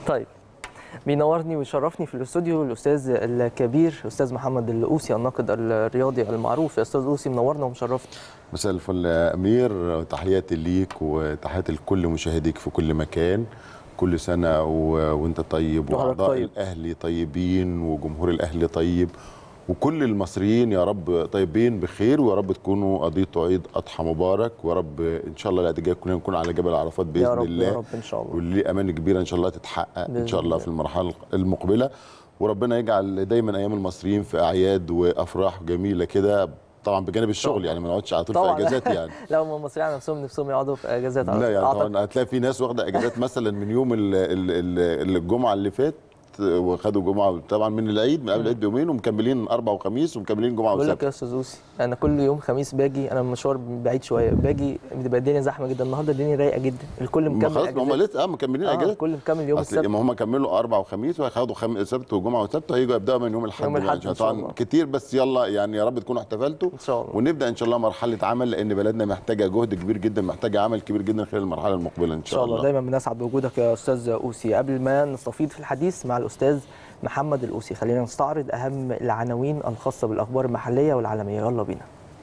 طيب بينورني ويشرفني في الاستوديو الاستاذ الكبير استاذ محمد اللؤوسي الناقد الرياضي المعروف يا استاذ لؤوسي منورنا ومشرفنا مساء الفل يا امير تحياتي ليك وتحياتي لكل مشاهديك في كل مكان كل سنه و... وانت طيب وحضرتك واعضاء طيب. الاهلي طيبين وجمهور الاهلي طيب وكل المصريين يا رب طيبين بخير ويا رب تكونوا قضيتوا عيد اضحى مبارك ويا رب ان شاء الله العيد الجاي كلنا نكون على جبل عرفات باذن يا رب الله يا رب ان شاء الله واللي امان كبيره ان شاء الله تتحقق بإذن ان شاء الله الله. في المرحله المقبله وربنا يجعل دايما ايام المصريين في اعياد وافراح جميله كده طبعا بجانب الشغل طبعاً. يعني ما نقعدش على طول في طبعا اجازات يعني لا هم المصريين نفسهم نفسهم يقعدوا في اجازات على لا طول. يعني أعتقد. طبعا هتلاقي في ناس واخده اجازات مثلا من يوم ال- ال- ال- الجمعه اللي فات وخدوا جمعه طبعا من العيد من قبل العيد بيومين ومكملين اربع وخميس ومكملين جمعه بقول لك وسبت يا استاذ اوسي انا كل يوم خميس باجي انا مشوار بعيد شويه باجي بتبقى الدنيا زحمه جدا النهارده الدنيا رايقه جدا الكل ما مكمل خلاص ما هم أجازات. لسه اه مكملين آه اجازات الكل مكمل يوم اصل السبت ما هم كملوا اربع وخميس وهياخدوا خم... سبت وجمعه وسبت هيجوا يبداوا من يوم الاحد يوم الأحد يعني إن شاء طبعا الله. كتير بس يلا يعني يا رب تكونوا احتفلتوا ان شاء الله ونبدا ان شاء الله مرحله عمل لان بلدنا محتاجه جهد كبير جدا محتاجه عمل كبير جدا خلال المرحله المقبله ان ان شاء, شاء الله دايما بنسعد بوجودك يا استاذ اوسي قبل ما نستفيض في الحديث مع الاستاذ محمد الاوسي خلينا نستعرض اهم العناوين الخاصه بالاخبار المحليه والعالميه يلا بينا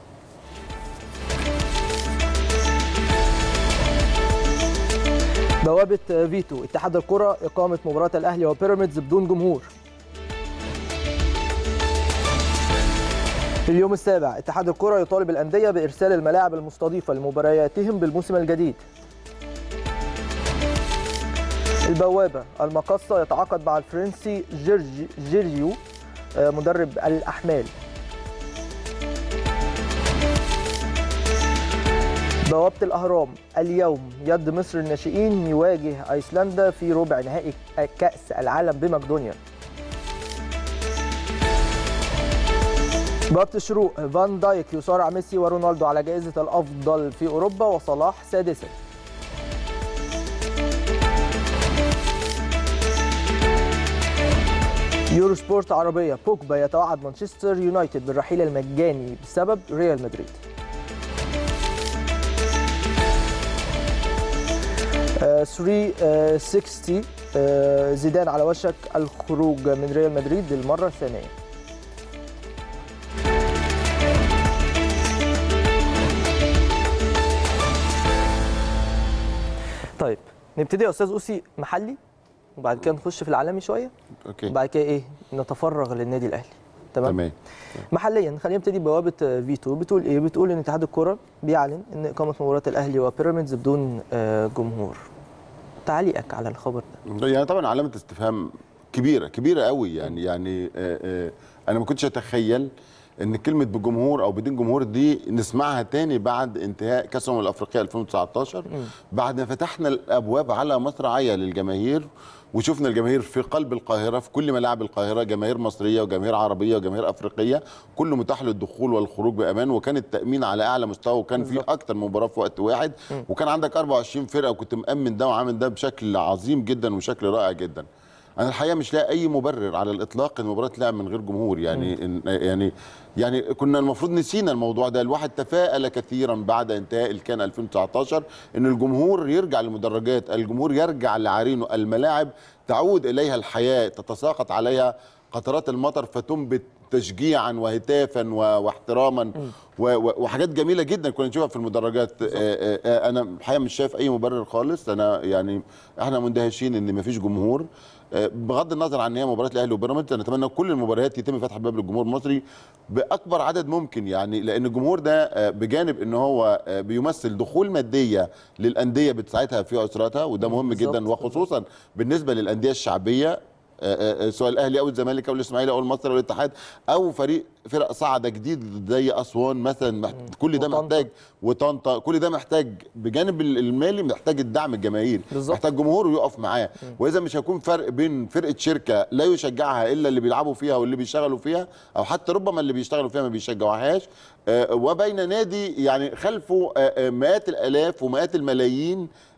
بوابه فيتو اتحاد الكره اقامه مباراه الاهلي وبيراميدز بدون جمهور في اليوم السابع اتحاد الكره يطالب الانديه بارسال الملاعب المستضيفه لمبارياتهم بالموسم الجديد البوابة المقصة يتعاقد مع الفرنسي جيرجي جيرجيو آه، مدرب الأحمال بوابة الأهرام اليوم يد مصر الناشئين يواجه أيسلندا في ربع نهائي كأس العالم بمقدونيا بوابة الشروق فان دايك يصارع ميسي ورونالدو على جائزة الأفضل في أوروبا وصلاح سادسا يورو سبورت عربية بوجبا يتوعد مانشستر يونايتد بالرحيل المجاني بسبب ريال مدريد آه، 360 آه، زيدان على وشك الخروج من ريال مدريد للمرة الثانية طيب نبتدي يا استاذ اوسي محلي وبعد كده نخش في العالمي شويه اوكي وبعد كده ايه نتفرغ للنادي الاهلي تمام تمام محليا خلينا نبتدي بوابه فيتو بتقول ايه بتقول ان اتحاد الكره بيعلن ان اقامه مباراه الاهلي وبيراميدز بدون آه، جمهور تعليقك على الخبر ده يعني طبعا علامه استفهام كبيره كبيره قوي يعني يعني آه، آه، انا ما كنتش اتخيل ان كلمه بجمهور او بدون جمهور دي نسمعها تاني بعد انتهاء كاس الامم الافريقيه 2019 بعد ما فتحنا الابواب على مصراعيه للجماهير وشفنا الجماهير في قلب القاهره في كل ملاعب القاهره جماهير مصريه وجماهير عربيه وجماهير افريقيه كله متاح للدخول والخروج بامان وكان التامين على اعلى مستوى وكان في بالظبط. اكتر من مباراه في وقت واحد وكان عندك 24 فرقه وكنت مامن ده وعامل ده بشكل عظيم جدا وشكل رائع جدا انا الحقيقه مش لاقي اي مبرر على الاطلاق ان المباراه تلعب من غير جمهور يعني إن يعني يعني كنا المفروض نسينا الموضوع ده الواحد تفاءل كثيرا بعد انتهاء الكان 2019 ان الجمهور يرجع للمدرجات الجمهور يرجع لعرينه الملاعب تعود اليها الحياه تتساقط عليها قطرات المطر فتنبت تشجيعا وهتافا و- واحتراما و- و- وحاجات جميله جدا كنا نشوفها في المدرجات آه، آه، آه، انا الحقيقه مش شايف اي مبرر خالص انا يعني احنا مندهشين ان مفيش جمهور آه، بغض النظر عن ان هي مباراه الاهلي وبيراميدز انا اتمنى كل المباريات يتم فتح باب للجمهور المصري باكبر عدد ممكن يعني لان الجمهور ده آه، بجانب ان هو آه، بيمثل دخول ماديه للانديه بتساعدها في اسرتها وده مهم بالظبط. جدا وخصوصا بالنسبه للانديه الشعبيه آه، آه، سواء الاهلي او الزمالك او الاسماعيلي او المصري او الاتحاد او فريق فرق صاعده جديد زي اسوان مثلا محت... كل ده وطنطا. محتاج وطنطا كل ده محتاج بجانب ال- المالي محتاج الدعم الجماهيري بالظبط. محتاج جمهور يقف معاه واذا مش هيكون فرق بين فرقه شركه لا يشجعها الا اللي بيلعبوا فيها واللي بيشتغلوا فيها او حتى ربما اللي بيشتغلوا فيها ما بيشجعوهاش آه، وبين نادي يعني خلفه آه، آه، مئات الالاف ومئات الملايين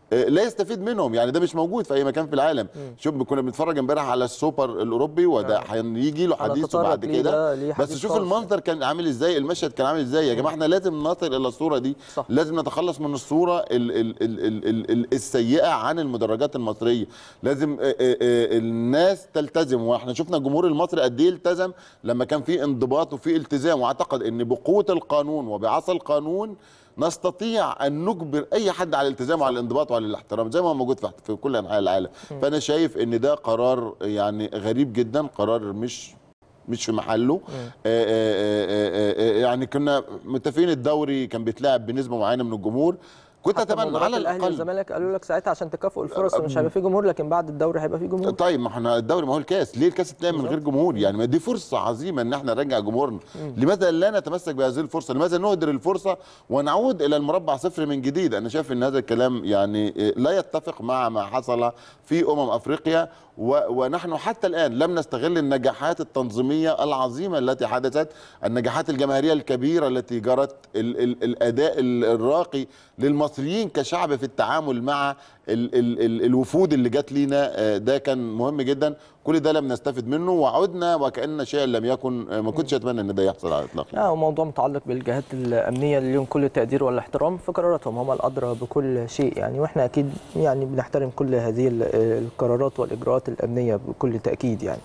لا يستفيد منهم يعني ده مش موجود في اي مكان في العالم شوف كنا بنتفرج امبارح على السوبر الاوروبي وده هيجي له حديث بعد كده بس شوف المنظر كان عامل ازاي المشهد كان عامل ازاي يا جماعه احنا لازم نصل الى الصوره دي صح. لازم نتخلص من الصوره ال ال ال ال ال السيئه عن المدرجات المصريه لازم الناس تلتزم واحنا شفنا الجمهور المصري قد ايه التزم لما كان في انضباط وفي التزام واعتقد ان بقوه القانون وبعصا القانون نستطيع ان نجبر اي حد على الالتزام وعلى الانضباط وعلى الاحترام زي ما هو موجود في كل انحاء العالم فانا شايف ان ده قرار يعني غريب جدا قرار مش مش في محله آآ آآ يعني كنا متفقين الدوري كان بيتلعب بنسبه معينه من الجمهور كنت اتمنى على الاقل والزمالك قالوا لك ساعتها عشان تكافئوا الفرص مش هيبقى في جمهور لكن بعد الدوري هيبقى في جمهور طيب ما احنا الدوري ما هو الكاس ليه الكاس اتلعب من غير جمهور يعني ما دي فرصه عظيمه ان احنا نرجع جمهورنا لماذا لا نتمسك بهذه الفرصه لماذا نهدر الفرصه ونعود الى المربع صفر من جديد انا شايف ان هذا الكلام يعني لا يتفق مع ما حصل في امم افريقيا ونحن حتى الان لم نستغل النجاحات التنظيميه العظيمه التي حدثت النجاحات الجماهيريه الكبيره التي جرت ال ال الاداء الراقي للمصريين كشعب في التعامل مع ال ال ال الوفود اللي جت لينا ده كان مهم جدا كل ده لم نستفد منه وعدنا وكان شيئا لم يكن ما كنتش اتمنى ان ده يحصل على الاطلاق لا موضوع متعلق بالجهات الامنيه اللي لهم كل التقدير والاحترام في قراراتهم هم الادرى بكل شيء يعني واحنا اكيد يعني بنحترم كل هذه القرارات والاجراءات الامنيه بكل تاكيد يعني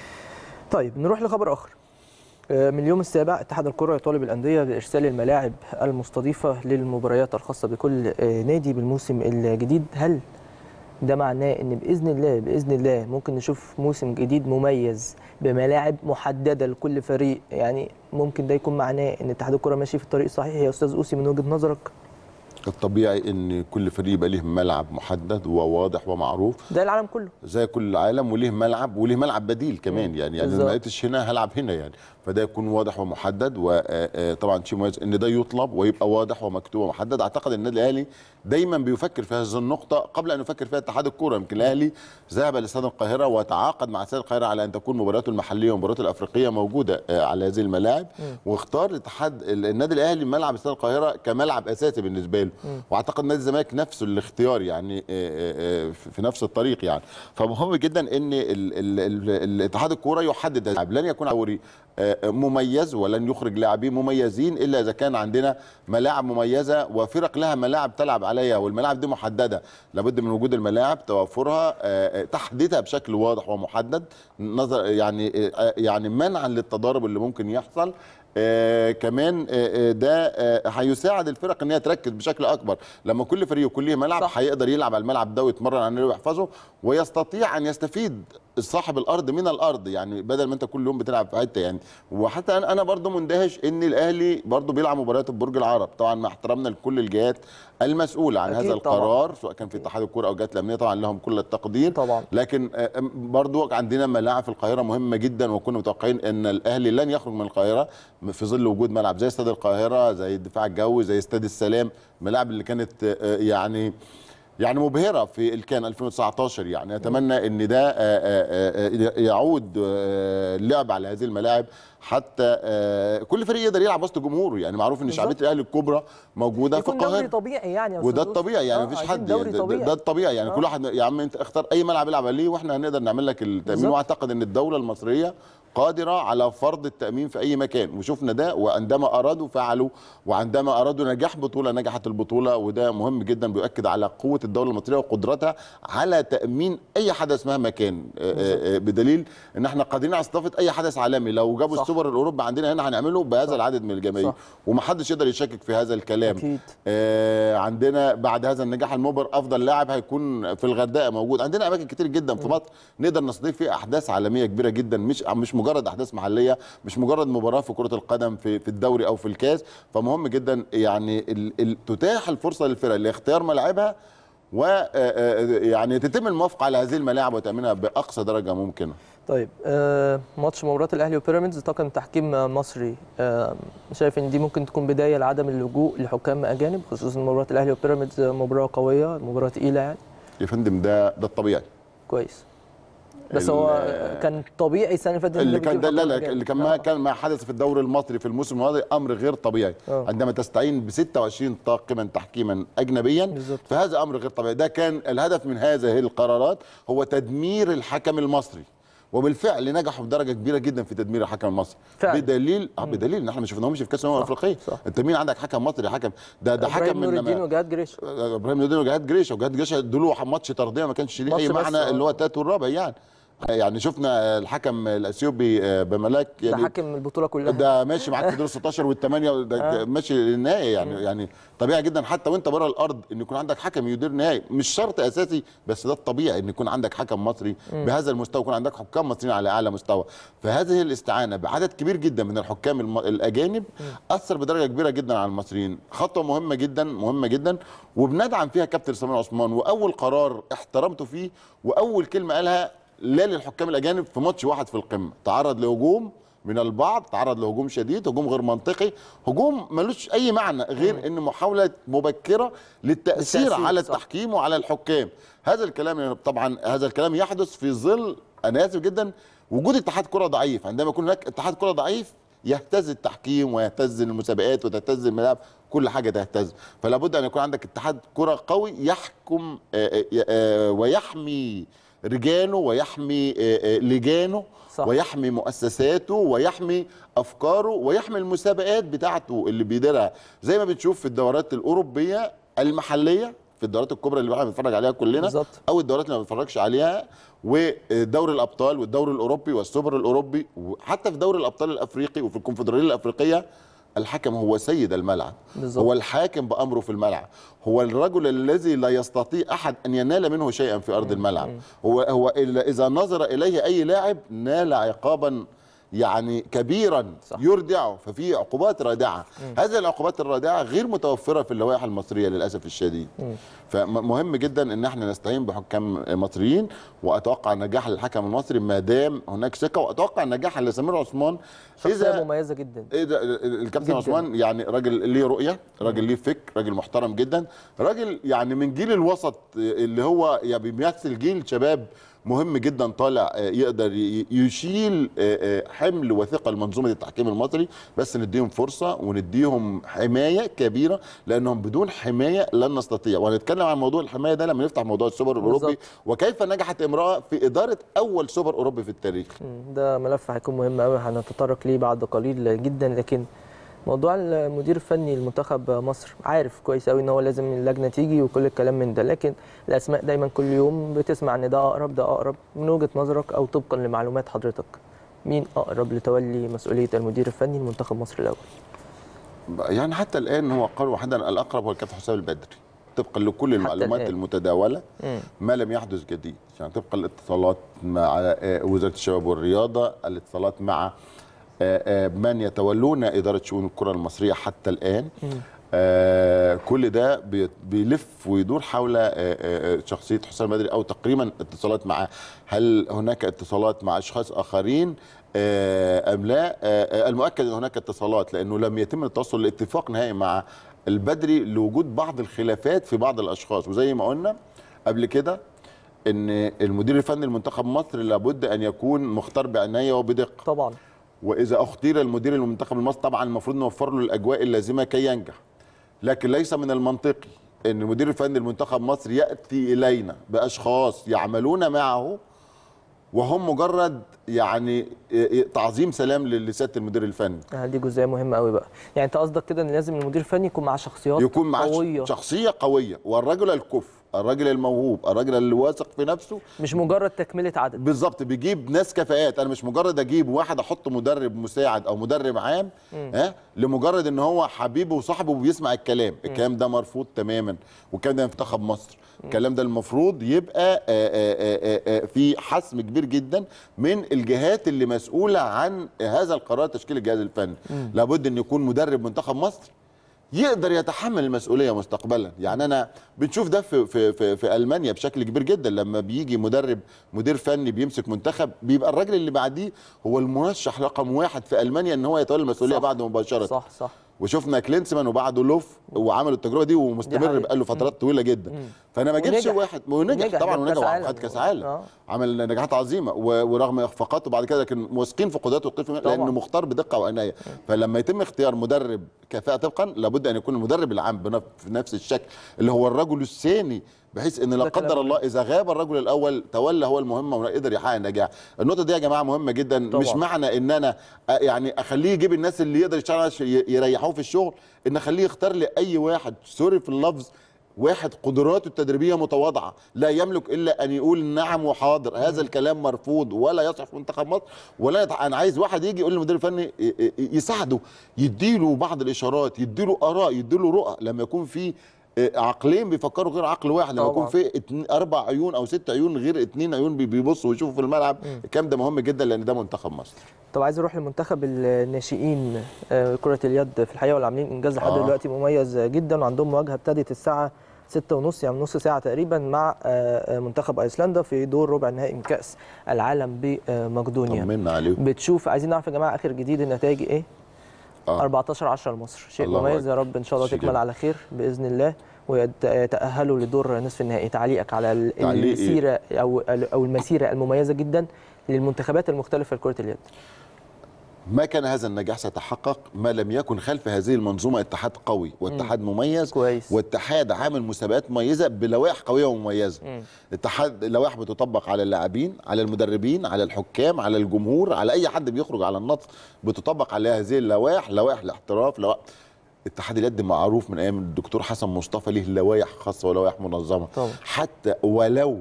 طيب نروح لخبر اخر من اليوم السابع اتحاد الكرة يطالب الأندية بإرسال الملاعب المستضيفة للمباريات الخاصة بكل نادي بالموسم الجديد هل ده معناه ان باذن الله باذن الله ممكن نشوف موسم جديد مميز بملاعب محدده لكل فريق يعني ممكن ده يكون معناه ان اتحاد الكره ماشي في الطريق الصحيح يا استاذ اوسي من وجهه نظرك الطبيعي ان كل فريق يبقى ليه ملعب محدد وواضح ومعروف ده العالم كله زي كل العالم وليه ملعب وليه ملعب بديل كمان يعني يعني ما لقيتش هنا هلعب هنا يعني فده يكون واضح ومحدد وطبعا شيء مميز ان ده يطلب ويبقى واضح ومكتوب ومحدد اعتقد النادي الاهلي دايما بيفكر في هذه النقطه قبل ان يفكر فيها اتحاد الكوره يمكن الاهلي ذهب لاستاد القاهره وتعاقد مع استاد القاهره على ان تكون مبارياته المحليه ومبارياته الافريقيه موجوده على هذه الملاعب واختار الاتحاد النادي الاهلي ملعب استاد القاهره كملعب اساسي بالنسبه له واعتقد نادي الزمالك نفس الاختيار يعني في نفس الطريق يعني فمهم جدا ان الاتحاد الكوره يحدد لن يكون دوري مميز ولن يخرج لاعبين مميزين الا اذا كان عندنا ملاعب مميزه وفرق لها ملاعب تلعب عليها والملاعب دي محدده لابد من وجود الملاعب توفرها تحديدها بشكل واضح ومحدد نظر يعني يعني منعا للتضارب اللي ممكن يحصل آه كمان آه ده آه هيساعد الفرق ان هي تركز بشكل اكبر لما كل فريق يكون ليه ملعب هيقدر يلعب على الملعب ده ويتمرن عليه ويحفظه ويستطيع ان يستفيد صاحب الارض من الارض يعني بدل ما انت كل يوم بتلعب في حته يعني وحتى انا انا برضو مندهش ان الاهلي برضو بيلعب مباريات في برج العرب طبعا مع احترامنا لكل الجهات المسؤوله عن هذا القرار طبعا. سواء كان في اتحاد الكوره او الجهات الامنيه طبعا لهم كل التقدير طبعا لكن برضو عندنا ملاعب في القاهره مهمه جدا وكنا متوقعين ان الاهلي لن يخرج من القاهره في ظل وجود ملعب زي استاد القاهره زي الدفاع الجوي زي استاد السلام الملاعب اللي كانت يعني يعني مبهره في الكان 2019 يعني اتمنى ان ده يعود اللعب على هذه الملاعب حتى كل فريق يقدر يلعب وسط جمهوره يعني معروف ان شعبيه الاهلي الكبرى موجوده في القاهره دوري طبيعي يعني وده الطبيعي يعني مفيش حد دوري طبيعي. ده الطبيعي يعني آه. كل واحد يا عم انت اختار اي ملعب يلعب عليه واحنا هنقدر نعمل لك التامين واعتقد ان الدوله المصريه قادرة على فرض التأمين في أي مكان وشفنا ده وعندما أرادوا فعلوا وعندما أرادوا نجاح بطولة نجحت البطولة وده مهم جدا بيؤكد على قوة الدولة المصرية وقدرتها على تأمين أي حدث مهما كان بدليل إن احنا قادرين على استضافة أي حدث عالمي لو جابوا السوبر الأوروبي عندنا هنا هنعمله بهذا صح. العدد من الجماهير ومحدش يقدر يشكك في هذا الكلام أكيد. آه عندنا بعد هذا النجاح المبهر أفضل لاعب هيكون في الغردقة موجود عندنا أماكن كتير جدا في مصر نقدر نستضيف فيها أحداث عالمية كبيرة جدا مش مش مجرد احداث محليه مش مجرد مباراه في كره القدم في في الدوري او في الكاس فمهم جدا يعني ال ال تتاح الفرصه للفرق لاختيار ملاعبها و يعني تتم الموافقه على هذه الملاعب وتامينها باقصى درجه ممكنه طيب آه ماتش مباراه الاهلي وبيراميدز طاقم تحكيم مصري آه شايف ان دي ممكن تكون بدايه لعدم اللجوء لحكام اجانب خصوصا مباراه الاهلي وبيراميدز مباراه قويه مباراه تقيله يعني يا فندم ده ده الطبيعي كويس بس ال- هو كان طبيعي السنه اللي فاتت إن اللي بيجيب كان ده لا حكام لا أجانب. اللي كان ما آه. كان ما حدث في الدوري المصري في الموسم الماضي امر غير طبيعي آه. عندما تستعين ب 26 طاقما تحكيما اجنبيا بالظبط. فهذا امر غير طبيعي ده كان الهدف من هذه القرارات هو تدمير الحكم المصري وبالفعل نجحوا بدرجه كبيره جدا في تدمير الحكم المصري فعلا. بدليل آه بدليل ان احنا ما شفناهمش في كاس الامم صح، الافريقيه صح. انت مين عندك حكم مصري حكم ده ده ابراهيم حكم نور من الدين وجهاد جريش ابراهيم نور الدين وجهاد جريشه وجهاد جريشه دول ماتش ترضيه ما كانش ليه اي ماتش بس، معنى آه. اللي هو التالت والرابع يعني يعني شفنا الحكم الاثيوبي آه، بملاك ده يعني حكم البطوله كلها ده ماشي معاك في دور 16 والثمانيه ده ماشي للنهائي يعني يعني طبيعي جدا حتى وانت بره الارض ان يكون عندك حكم يدير نهائي مش شرط اساسي بس ده الطبيعي ان يكون عندك حكم مصري بهذا المستوى يكون عندك حكام مصريين على اعلى مستوى فهذه الاستعانه بعدد كبير جدا من الحكام الم- الاجانب اثر بدرجه كبيره جدا على المصريين خطوه مهمه جدا مهمه جدا وبندعم فيها كابتن سمير عثمان واول قرار احترمته فيه واول كلمه قالها لا للحكام الاجانب في ماتش واحد في القمه تعرض لهجوم من البعض تعرض لهجوم شديد هجوم غير منطقي هجوم ملوش اي معنى غير ان محاوله مبكره للتاثير للتأثير، على صح. التحكيم وعلى الحكام هذا الكلام طبعا هذا الكلام يحدث في ظل انا اسف جدا وجود اتحاد كره ضعيف عندما يكون هناك اتحاد كره ضعيف يهتز التحكيم ويهتز المسابقات وتهتز الملاعب كل حاجه تهتز فلا بد ان يكون عندك اتحاد كره قوي يحكم آه، آه، آه، ويحمي رجاله ويحمي آه، آه، لجانه صح. ويحمي مؤسساته ويحمي افكاره ويحمي المسابقات بتاعته اللي بيديرها زي ما بنشوف في الدورات الاوروبيه المحليه في الدورات الكبرى اللي احنا بنتفرج عليها كلنا بالظبط. او الدورات اللي ما بنتفرجش عليها ودوري الابطال والدوري الاوروبي والسوبر الاوروبي وحتى في دوري الابطال الافريقي وفي الكونفدراليه الافريقيه الحكم هو سيد الملعب بالظبط. هو الحاكم بامره في الملعب هو الرجل الذي لا يستطيع احد ان ينال منه شيئا في ارض الملعب هو هو إلا اذا نظر اليه اي لاعب نال عقابا يعني كبيرا صح. يردعه ففي عقوبات رادعه هذه العقوبات الرادعه غير متوفره في اللوائح المصريه للاسف الشديد فمهم جدا ان احنا نستعين بحكام مصريين واتوقع نجاح للحكم المصري ما دام هناك ثقه واتوقع نجاح لسمير عثمان شخصيه مميزه جدا ايه ده الكابتن جداً. عثمان يعني راجل ليه رؤيه راجل ليه فكر راجل محترم جدا راجل يعني من جيل الوسط اللي هو يعني بيمثل جيل شباب مهم جدا طالع آه، يقدر ي- يشيل آه، آه، حمل وثقل منظومه التحكيم المصري بس نديهم فرصه ونديهم حمايه كبيره لانهم بدون حمايه لن نستطيع وهنتكلم عن موضوع الحمايه ده لما نفتح موضوع السوبر الاوروبي بالظبط. وكيف نجحت امراه في اداره اول سوبر اوروبي في التاريخ مم. ده ملف هيكون مهم قوي هنتطرق ليه بعد قليل جدا لكن موضوع المدير الفني لمنتخب مصر عارف كويس قوي ان هو لازم اللجنه تيجي وكل الكلام من ده لكن الاسماء دايما كل يوم بتسمع ان ده اقرب ده اقرب من وجهه نظرك او طبقا لمعلومات حضرتك مين اقرب لتولي مسؤوليه المدير الفني لمنتخب مصر الاول يعني حتى الان هو قال وحدا الاقرب هو الكابتن حسام البدري طبقا لكل المعلومات الآن. المتداوله مم. ما لم يحدث جديد يعني طبقا للاتصالات مع آه، وزاره الشباب والرياضه الاتصالات مع آه، آه، من يتولون اداره شؤون الكره المصريه حتى الان آه كل ده بي- بيلف ويدور حول آه آه آه، شخصيه حسام بدري او تقريبا اتصالات معه هل هناك اتصالات مع اشخاص اخرين آه ام لا آه آه، المؤكد ان هناك اتصالات لانه لم يتم التوصل لاتفاق نهائي مع البدري لوجود بعض الخلافات في بعض الاشخاص وزي ما قلنا قبل كده ان المدير الفني لمنتخب مصر لابد ان يكون مختار بعنايه وبدقه طبعا واذا اختير المدير المنتخب المصري طبعا المفروض نوفر له الاجواء اللازمه كي ينجح لكن ليس من المنطقي ان المدير الفني لمنتخب مصر ياتي الينا باشخاص يعملون معه وهم مجرد يعني تعظيم سلام لسياده المدير الفني آه، دي جزئيه مهمه قوي بقى يعني انت قصدك كده ان لازم المدير الفني يكون معاه شخصيات يكون معاه قويه شخصيه قويه والرجل الكفء الراجل الموهوب الراجل اللي واثق في نفسه مش مجرد تكمله عدد بالظبط بيجيب ناس كفاءات انا مش مجرد اجيب واحد احط مدرب مساعد او مدرب عام ها لمجرد ان هو حبيبه وصاحبه وبيسمع الكلام الكلام ده مرفوض تماما والكلام ده منتخب مصر الكلام ده المفروض يبقى آآ آآ آآ في حسم كبير جدا من الجهات اللي مسؤوله عن هذا القرار تشكيل الجهاز الفني لابد ان يكون مدرب منتخب مصر يقدر يتحمل المسؤوليه مستقبلا يعني انا بنشوف ده في في في, في المانيا بشكل كبير جدا لما بيجي مدرب مدير فني بيمسك منتخب بيبقى الراجل اللي بعديه هو المرشح رقم واحد في المانيا ان هو يتولى المسؤوليه صح. بعد مباشره صح صح وشفنا كلينسمان وبعده لوف وعملوا التجربه دي ومستمر حقيقة. بقاله فترات طويله جدا فانا ما اجيبش ونجح. واحد ونجح نجح، طبعا جاب ونجح كأس عالم. وخد كاس عالم آه. عمل نجاحات عظيمه و- ورغم اخفاقاته بعد كده لكن واثقين في قدراته وقيمته طبعاً. لانه مختار بدقه وعنايه فلما يتم اختيار مدرب كفاءه طبقا لابد ان يكون المدرب العام بنف- بنفس الشكل اللي هو الرجل الثاني بحيث ان لا ده كلام قدر الله اذا غاب الرجل الاول تولى هو المهمه وقدر يحقق النجاح النقطه دي يا جماعه مهمه جدا طبعاً. مش معنى ان انا أ- يعني اخليه يجيب الناس اللي يقدر يشتغل عشان ي- يريحوه في الشغل ان اخليه يختار لي اي واحد سوري في اللفظ واحد قدراته التدريبيه متواضعه لا يملك الا ان يقول نعم وحاضر هذا الكلام مرفوض ولا يصح في منتخب مصر ولا يتع... انا عايز واحد يجي يقول للمدير الفني ي- ي- يساعده يديله بعض الاشارات يديله اراء يديله رؤى لما يكون في آه، عقلين بيفكروا غير عقل واحد لما يكون طبعاً. في اتنين اربع عيون او ست عيون غير اتنين عيون بي- بيبصوا ويشوفوا في الملعب الكلام ده مهم جدا لان ده منتخب مصر طب عايز اروح لمنتخب الناشئين آه، كرة اليد في الحقيقة واللي عاملين انجاز لحد آه. دلوقتي مميز جدا وعندهم مواجهة ابتدت الساعة ستة ونص يعني نص ساعة تقريبا مع آه، آه، منتخب ايسلندا في دور ربع نهائي من كأس العالم بمقدونيا طمنا عليهم بتشوف عايزين نعرف يا جماعة اخر جديد النتائج ايه؟ آه. 14 10 لمصر شيء الله مميز يا أكبر. رب ان شاء الله شيء تكمل جميل. على خير باذن الله ويتاهلوا لدور نصف النهائي تعليقك على ال- تعليقي- المسيره او او المسيره المميزه جدا للمنتخبات المختلفه لكره اليد ما كان هذا النجاح سيتحقق ما لم يكن خلف هذه المنظومه اتحاد قوي واتحاد مميز كويس. واتحاد عامل مسابقات مميزه بلوائح قويه ومميزه اتحاد لوائح بتطبق على اللاعبين على المدربين على الحكام على الجمهور على اي حد بيخرج على النص بتطبق عليه هذه اللوائح لوائح الاحتراف لوائح اتحاد اليد معروف من ايام الدكتور حسن مصطفى ليه لوائح خاصه ولوائح منظمه طبعا. حتى ولو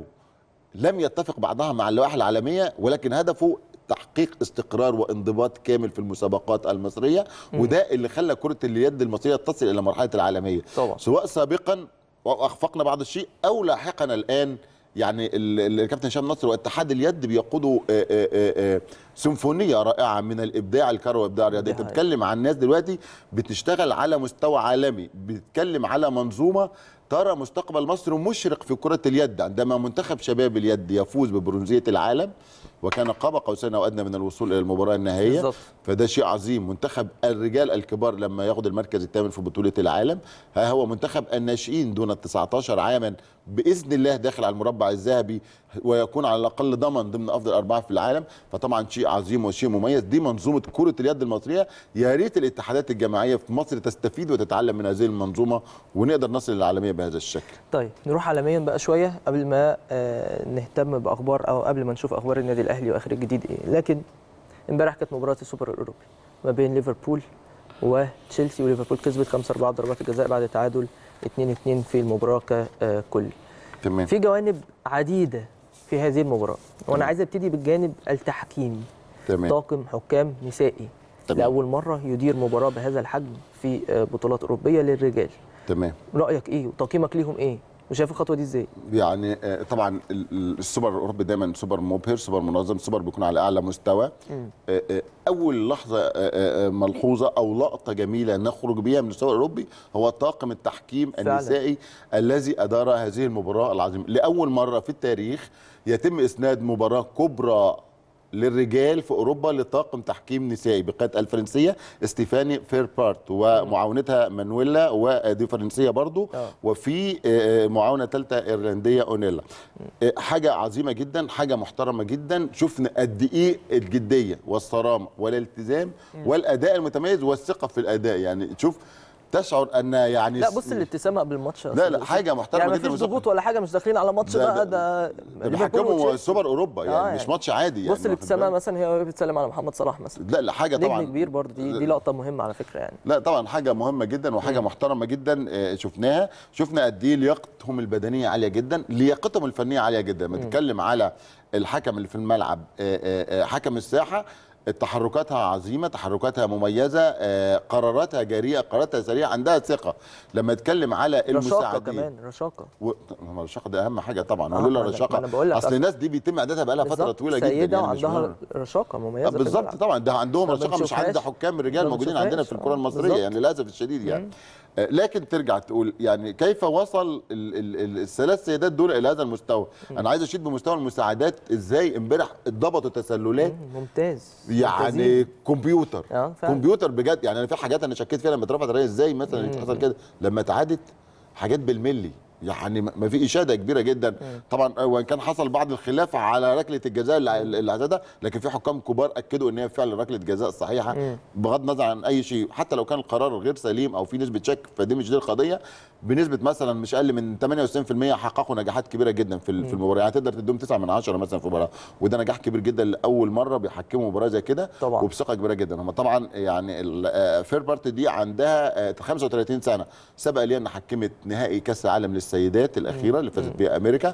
لم يتفق بعضها مع اللوائح العالميه ولكن هدفه تحقيق استقرار وانضباط كامل في المسابقات المصريه وده اللي خلى كره اليد المصريه تصل الى مرحله العالميه طبعا. سواء سابقا واخفقنا بعض الشيء او لاحقا الان يعني ال- ال- الكابتن هشام نصر واتحاد اليد بيقودوا آه، آه، آه، آه، سيمفونيه رائعه من الابداع الكروي والابداع الرياضي دي انت حقيقة. بتتكلم عن ناس دلوقتي بتشتغل على مستوى عالمي بتتكلم على منظومه ترى مستقبل مصر مشرق في كرة اليد عندما منتخب شباب اليد يفوز ببرونزية العالم وكان قاب قوسين او ادنى من الوصول الى المباراه النهائيه بالظبط. فده شيء عظيم منتخب الرجال الكبار لما ياخد المركز الثامن في بطوله العالم ها هو منتخب الناشئين دون ال 19 عاما باذن الله داخل على المربع الذهبي ويكون على الاقل ضمن ضمن افضل اربعه في العالم فطبعا شيء عظيم وشيء مميز دي منظومه كره اليد المصريه يا ريت الاتحادات الجماعيه في مصر تستفيد وتتعلم من هذه المنظومه ونقدر نصل للعالميه بهذا الشكل طيب نروح عالميا بقى شويه قبل ما آه، نهتم باخبار او قبل ما نشوف اخبار النادي الاهلي واخر الجديد ايه لكن امبارح كانت مباراه السوبر الاوروبي ما بين ليفربول وتشيلسي وليفربول كسبت 5 4 ضربات الجزاء بعد تعادل 2 2 في المباراه ككل تمام في جوانب عديده في هذه المباراه وانا عايز ابتدي بالجانب التحكيمي تمام طاقم حكام نسائي تمام. لاول مره يدير مباراه بهذا الحجم في آه، بطولات اوروبيه للرجال تمام رايك ايه وتقييمك ليهم ايه وشايف الخطوه دي ازاي يعني آه، طبعا ال- ال- السوبر الاوروبي دايما سوبر مبهر سوبر منظم سوبر بيكون على اعلى مستوى آه، آه، اول لحظه آه، آه، آه، ملحوظه او لقطه جميله نخرج بيها من السوبر الاوروبي هو طاقم التحكيم فعلا. النسائي الذي ادار هذه المباراه العظيمه لاول مره في التاريخ يتم اسناد مباراه كبرى للرجال في اوروبا لطاقم تحكيم نسائي بقياده الفرنسيه ستيفاني فيربارت ومعاونتها مانويلا ودي فرنسيه برضو آه. وفي آه، معاونه ثالثه ايرلنديه اونيلا آه، حاجه عظيمه جدا حاجه محترمه جدا شفنا قد ايه الجديه والصرامه والالتزام والاداء المتميز والثقه في الاداء يعني تشوف تشعر ان يعني لا بص الابتسامه قبل الماتش يا لا أستاذ لا حاجه محترمه يعني جدا مفيش وثقة. ضغوط ولا حاجه مش داخلين على ماتش ده- بقى ده- ده ده ليفربول بيحكموا وتشيلسي. سوبر اوروبا يعني, آه مش يعني. ماتش عادي يعني بص واخد الابتسامه بالك؟ مثلا هي بتسلم على محمد صلاح مثلا لا لا حاجه طبعا نجم كبير برضه دي دي لقطه مهمه على فكره يعني لا طبعا حاجه مهمه جدا وحاجه محترمه جدا آه، شفناها شفنا قد ايه لياقتهم البدنيه عاليه جدا لياقتهم الفنيه عاليه جدا لما تتكلم على الحكم اللي في الملعب آه، آه، آه، حكم الساحه تحركاتها عظيمه تحركاتها مميزه آه، قراراتها جريئه قراراتها سريعه عندها ثقه لما اتكلم على رشاقه المساعدين كمان رشاقه و... ما الرشاقه ده اهم حاجه طبعا آه، ولولا ما أنا- الرشاقه ما أنا بقول لك اصل أصل- الناس دي بيتم اعدادها بقى لها فتره بالظبط. طويله جدا سيده يعني مش وعندها من- رشاقه آه، مميزه في بالظبط الملعب. طبعا ده عندهم ما رشاقه مش عند بنشوفهاش. حكام الرجال ما موجودين عندنا في بنشوفهاش. الكره آه، المصريه بالظبط. يعني للاسف الشديد يعني آه، لكن ترجع تقول يعني كيف وصل ال ال ال الثلاث سيدات دول الى هذا المستوى انا عايز اشيد بمستوى المساعدات ازاي امبارح اتضبطوا تسللات ممتاز يعني ممتازين. كمبيوتر آه، فعلا. كمبيوتر بجد يعني انا في حاجات انا شكيت فيها لما اترفعت الرايه ازاي مثلا حصل كده لما اتعادت حاجات بالملي يعني ما في اشاده كبيره جدا طبعا وان كان حصل بعض الخلاف على ركله الجزاء اللي اللي عددها لكن في حكام كبار اكدوا ان هي فعلا ركله جزاء صحيحه بغض النظر عن اي شيء حتى لو كان القرار غير سليم او في نسبه شك فدي مش دي القضيه بنسبه مثلا مش اقل من 68% حققوا نجاحات كبيره جدا في ال- في المباراه يعني تقدر تديهم 9 من 10 مثلا في مباراه وده نجاح كبير جدا لاول مره بيحكموا مباراه زي كده طبعاً. وبثقه كبيره جدا هم طبعا يعني الفير بارت دي عندها آه، 35 سنه سبق ليها ان حكمت نهائي كاس العالم للسيدات الاخيره اللي فازت بيها امريكا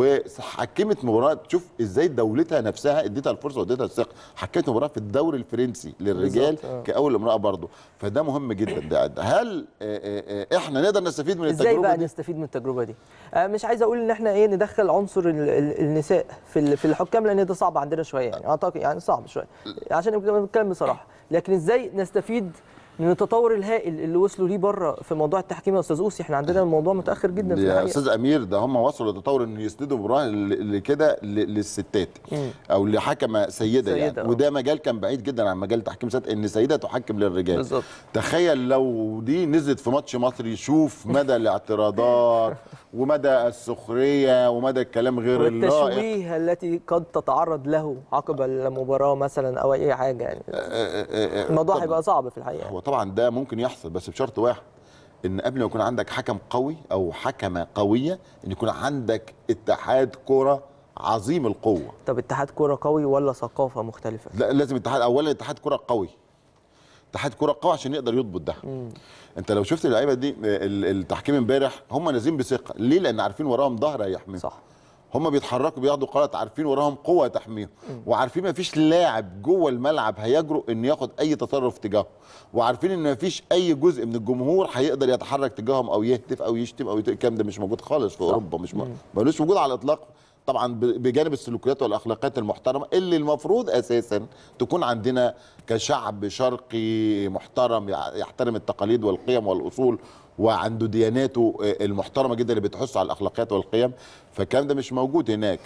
وحكمت مباراه تشوف ازاي دولتها نفسها اديتها الفرصه واديتها الثقه حكمت مباراه في الدوري الفرنسي للرجال بالظبط، آه. كاول امراه برضه فده مهم جدا ده ده. هل آه، آه، آه، احنا نقدر نستفيد من ازاي التجربه بقى دي نستفيد من التجربه دي آه مش عايز اقول ان احنا ايه ندخل عنصر ال- ال- النساء في ال- في الحكام لان ده صعب عندنا شويه يعني اعتقد يعني صعب شويه عشان نبقى نتكلم بصراحه لكن ازاي نستفيد من التطور الهائل اللي وصلوا ليه بره في موضوع التحكيم يا استاذ اوسي احنا عندنا الموضوع متاخر جدا في يا الحقيقه استاذ امير ده هم وصلوا لتطور ان يسندوا مباراه ل- لكده ل- للستات او لحكمه سيده, سيدة، يعني آه. وده مجال كان بعيد جدا عن مجال تحكيم ست ان سيده تحكم للرجال بالظبط. تخيل لو دي نزلت في ماتش مصري شوف مدى الاعتراضات ومدى السخريه ومدى الكلام غير اللائق والتشويه التي قد تتعرض له عقب المباراه مثلا او اي حاجه يعني آه، آه، آه، الموضوع طب- هيبقى صعب في الحقيقه هو طبعا ده ممكن يحصل بس بشرط واحد ان قبل ما يكون عندك حكم قوي او حكمه قويه ان يكون عندك اتحاد كره عظيم القوه طب اتحاد كوره قوي ولا ثقافه مختلفه لا لازم اتحاد اولا اتحاد كره قوي اتحاد كره قوي عشان يقدر يضبط ده انت لو شفت اللعيبه دي ال- التحكيم امبارح هم نازلين بثقه ليه لان عارفين وراهم ظهر هيحميهم صح هم بيتحركوا بياخدوا قرارات عارفين وراهم قوه تحميهم وعارفين ما فيش لاعب جوه الملعب هيجرؤ ان ياخد اي تصرف تجاهه وعارفين ان ما فيش اي جزء من الجمهور هيقدر يتحرك تجاههم او يهتف او يشتم او يت- الكلام ده مش موجود خالص في اوروبا مش م- ملوش وجود على الاطلاق طبعا ب- بجانب السلوكيات والاخلاقيات المحترمه اللي المفروض اساسا تكون عندنا كشعب شرقي محترم يع- يحترم التقاليد والقيم والاصول وعنده دياناته آه، المحترمه جدا اللي بتحث على الاخلاقيات والقيم فالكلام ده مش موجود هناك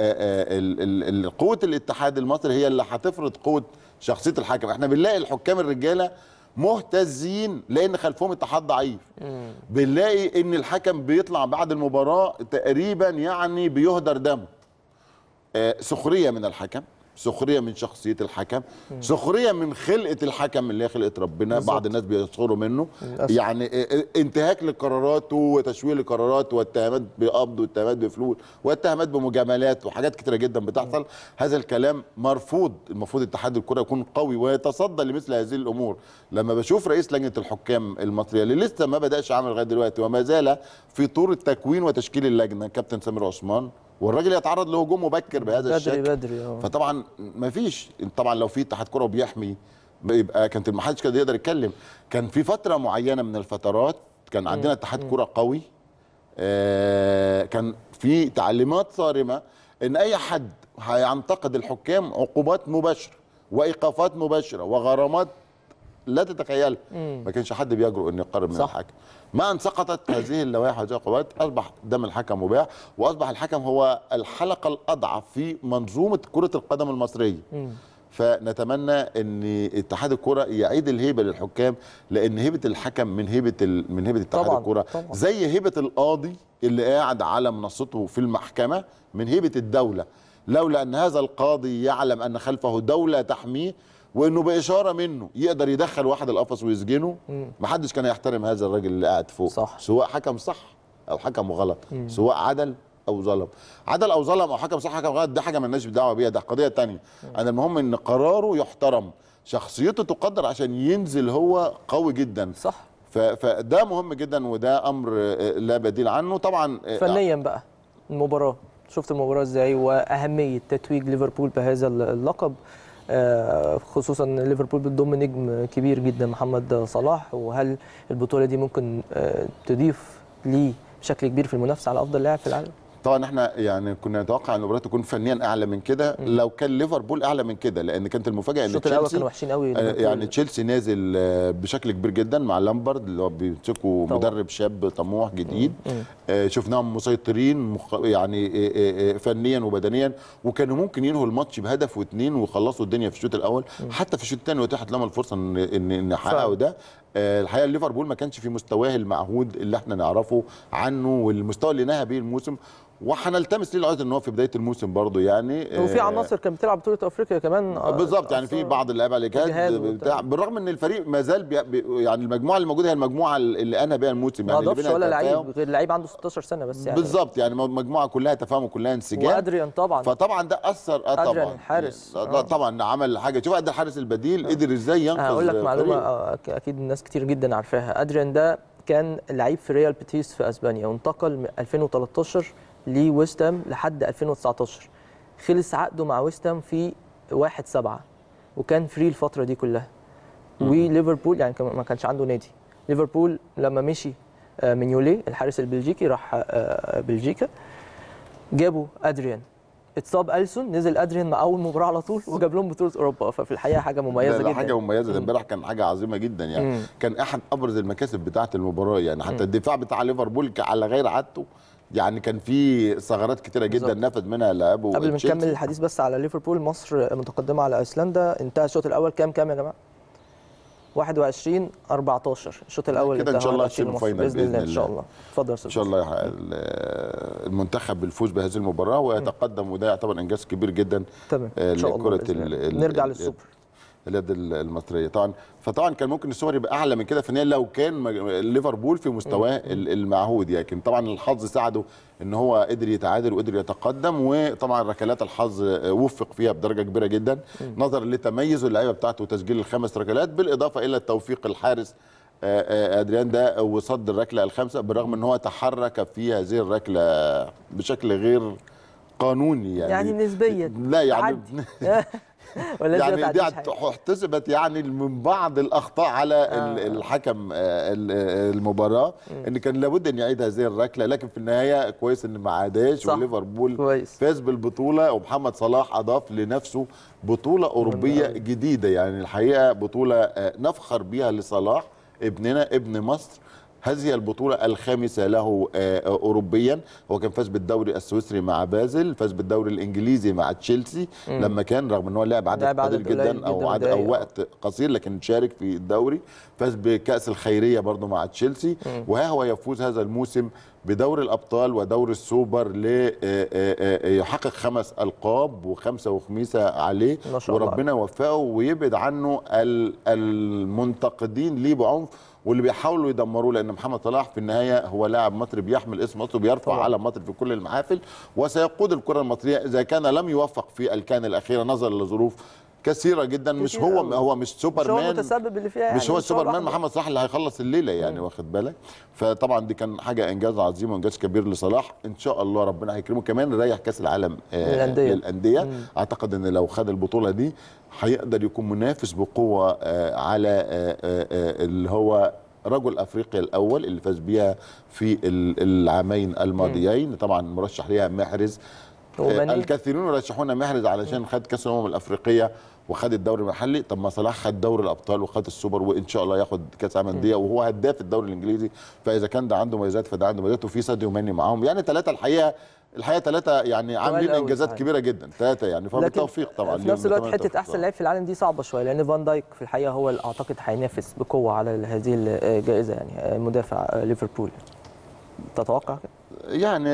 فقوه الاتحاد المصري هي اللي هتفرض قوه شخصيه الحكم احنا بنلاقي الحكام الرجاله مهتزين لان خلفهم اتحاد ضعيف بنلاقي ان الحكم بيطلع بعد المباراه تقريبا يعني بيهدر دمه آه، سخريه من الحكم سخريه من شخصيه الحكم سخريه من خلقه الحكم اللي هي خلقه ربنا بالظبط. بعض الناس بيسخروا منه للأسف. يعني آه، آه، انتهاك لقراراته وتشويه لقراراته واتهامات بقبض واتهامات بفلوس واتهامات بمجاملات وحاجات كتيره جدا بتحصل هذا الكلام مرفوض المفروض اتحاد الكره يكون قوي ويتصدى لمثل هذه الامور لما بشوف رئيس لجنه الحكام المصريه اللي لسه ما بداش عمل لغايه دلوقتي وما زال في طور التكوين وتشكيل اللجنه كابتن سمير عثمان والراجل يتعرض لهجوم مبكر بهذا بدري الشكل بدري اه فطبعا ما فيش طبعا لو في اتحاد كره بيحمي يبقى كانت ما حدش كان يقدر يتكلم كان في فتره معينه من الفترات كان عندنا اتحاد كره قوي آه كان في تعليمات صارمه ان اي حد هينتقد الحكام عقوبات مباشره وايقافات مباشره وغرامات لا تتخيلها ما كانش حد بيجرؤ انه يقرب من صح. الحكم ما ان سقطت هذه اللوائح وهذه العقوبات اصبح دم الحكم مباح واصبح الحكم هو الحلقه الاضعف في منظومه كره القدم المصريه فنتمنى ان اتحاد الكره يعيد الهيبه للحكام لان هيبه الحكم من هيبه ال... من هيبه اتحاد طبعاً، الكره طبعاً. زي هيبه القاضي اللي قاعد على منصته في المحكمه من هيبه الدوله لولا ان هذا القاضي يعلم ان خلفه دوله تحميه وانه باشاره منه يقدر يدخل واحد القفص ويسجنه محدش كان يحترم هذا الراجل اللي قاعد فوق صح. سواء حكم صح او حكم غلط سواء عدل او ظلم عدل او ظلم او حكم صح حكم غلط ده حاجه مالناش دعوه بيها ده قضيه تانية انا المهم ان قراره يحترم شخصيته تقدر عشان ينزل هو قوي جدا صح ف- فده مهم جدا وده امر آه، لا بديل عنه طبعا آه، فنيا بقى المباراه شفت المباراه ازاي واهميه تتويج ليفربول بهذا اللقب آه، خصوصا إن ليفربول بتضم نجم كبير جدا محمد صلاح وهل البطوله دي ممكن آه، تضيف ليه بشكل كبير في المنافسه على افضل لاعب في العالم طبعا احنا يعني كنا نتوقع ان المباراه تكون فنيا اعلى من كده لو كان ليفربول اعلى من كده لان كانت المفاجاه ان الشوط الاول تشيلسي كانوا وحشين قوي آه، ليفربول. يعني تشيلسي نازل آه، بشكل كبير جدا مع لامبرد اللي هو بيمسكوا طبعا. مدرب شاب طموح جديد آه، شفناهم مسيطرين مخ... يعني آه، آه، آه، فنيا وبدنيا وكانوا ممكن ينهوا الماتش بهدف واثنين ويخلصوا الدنيا في الشوط الاول حتى في الشوط الثاني واتاحت لهم الفرصه ان ان ان يحققوا فعلا. ده آه، الحقيقه ليفربول ما كانش في مستواه المعهود اللي احنا نعرفه عنه والمستوى اللي نهى به الموسم وهنلتمس ليه العذر ان هو في بدايه الموسم برضه يعني وفي آه، عناصر كانت بتلعب بطوله افريقيا كمان آه، بالظبط يعني في أثر- بعض اللعيبه اللي إجهاد كانت وبتاع. بتاع بالرغم ان الفريق ما زال بي بي- يعني المجموعه اللي موجوده هي المجموعه اللي انهى بيها الموسم ما يعني اللي اضافش بينها ولا تفاهم. لعيب غير لعيب عنده 16 سنه بس يعني بالظبط يعني مجموعه كلها تفاهم وكلها انسجام وادريان طبعا فطبعا ده اثر اه أدريان طبعا الحارس. يعني آه. طبعا عمل حاجه شوف قد الحارس البديل قدر ازاي ينقذ هقول لك معلومه فريقه. آه، أك- اكيد الناس كتير جدا عارفاها ادريان ده كان لعيب في ريال بيتيس في اسبانيا وانتقل من 2013 لويست هام لحد 2019 خلص عقده مع ويست هام في 1 7 وكان فري الفتره دي كلها وليفربول يعني كان- ما كانش عنده نادي ليفربول لما مشي آه، من يولي الحارس البلجيكي راح آه، بلجيكا جابوا ادريان اتصاب السون نزل ادريان مع اول مباراه على طول وجاب لهم بطوله اوروبا ففي الحقيقه حاجه مميزه لا لا جدا حاجه مميزه ده امبارح كان حاجه عظيمه جدا يعني مم. كان احد ابرز المكاسب بتاعه المباراه يعني حتى الدفاع بتاع ليفربول ك- على غير عادته يعني كان في ثغرات كتيره جدا بالظبط. نفذ منها لاعبه قبل ما تشيلسي. نكمل الحديث بس على ليفربول مصر متقدمه على ايسلندا انتهى الشوط الاول كام كام يا جماعه 21 14 الشوط الاول كده إن انتهى شاء الله 21 هتشيلوا لمصر. فاينل باذن الله ان بإذن شاء الله. الله اتفضل يا استاذ ان شاء الله يحقق ال- المنتخب بالفوز بهذه المباراه ويتقدم وده يعتبر انجاز كبير جدا تمام آه، ان شاء الله لكرة بإذن ال- الله. ال- نرجع ال- للسوبر اليد ال- المصريه طبعا فطبعا كان ممكن السوبر يبقى اعلى من كده في النهايه لو كان مج- ليفربول في مستواه ال- المعهود يعني لكن طبعا الحظ ساعده ان هو قدر يتعادل وقدر يتقدم وطبعا ركلات الحظ آه، وفق فيها بدرجه كبيره جدا نظرا لتميز اللعيبه بتاعته وتسجيل الخمس ركلات بالاضافه الى توفيق الحارس آه، آه، ادريان ده وصد الركله الخامسه بالرغم ان هو تحرك في هذه الركله بشكل غير قانوني يعني يعني نسبيا لا يعني ولا يعني دي تعديش اعت- حاجة. احتسبت يعني من بعض الاخطاء على ال- الحكم آه، ال- آه، المباراه ان كان لابد ان يعيد هذه الركله لكن في النهايه كويس ان ما عاداش صح. وليفربول كويس. فاز بالبطوله ومحمد صلاح اضاف لنفسه بطوله اوروبيه أوي. جديده يعني الحقيقه بطوله آه، نفخر بها لصلاح ابننا ابن مصر هذه البطولة الخامسة له آه، آه، أوروبيا هو كان فاز بالدوري السويسري مع بازل فاز بالدوري الإنجليزي مع تشيلسي لما كان رغم أنه لعب عدد لعب عدد قليل قليل جدا أو جداً عدد أو دقايق. وقت قصير لكن شارك في الدوري فاز بكأس الخيرية برضه مع تشيلسي وها هو يفوز هذا الموسم بدور الأبطال ودور السوبر ليحقق خمس ألقاب وخمسة وخميسة عليه ما شاء الله. وربنا يوفقه ويبعد عنه ال- المنتقدين ليه بعنف واللي بيحاولوا يدمروه لان محمد صلاح في النهايه هو لاعب مصري بيحمل اسم مصر وبيرفع طبعاً. علم مصر في كل المحافل وسيقود الكره المصريه اذا كان لم يوفق في الكان الاخيره نظرا لظروف كثيره جدا مش كتير هو أوي. هو مش مش هو سوبرمان المتسبب اللي فيها يعني مش هو السوبرمان لوحده. محمد صلاح اللي هيخلص الليله يعني واخد بالك فطبعا دي كان حاجه انجاز عظيم وانجاز كبير لصلاح ان شاء الله ربنا هيكرمه كمان رايح كاس العالم آه، للأندية. للانديه اعتقد ان لو خد البطوله دي هيقدر يكون منافس بقوه آه، على آه، آه، آه، اللي هو رجل افريقيا الاول اللي فاز بيها في ال- العامين الماضيين طبعا مرشح ليها محرز وماني. آه، الكثيرون يرشحون محرز علشان خد كاس الامم الافريقيه وخد الدوري المحلي طب ما صلاح خد دوري الابطال وخد السوبر وان شاء الله ياخد كاس العالم للانديه وهو هداف الدوري الانجليزي فاذا كان ده عنده مميزات فده عنده مميزات وفي ساديو ماني معاهم يعني ثلاثه الحقيقه الحقيقه ثلاثه يعني عاملين أوي انجازات صحيح. كبيره جدا ثلاثه يعني فبالتوفيق طبعا في ليهم نفس الوقت نتمنى حته التوفيق احسن طبعاً. لاعب في العالم دي صعبه شويه لان فان دايك في الحقيقه هو اللي اعتقد هينافس بقوه على هذه الجائزه يعني مدافع ليفربول تتوقع كده؟ يعني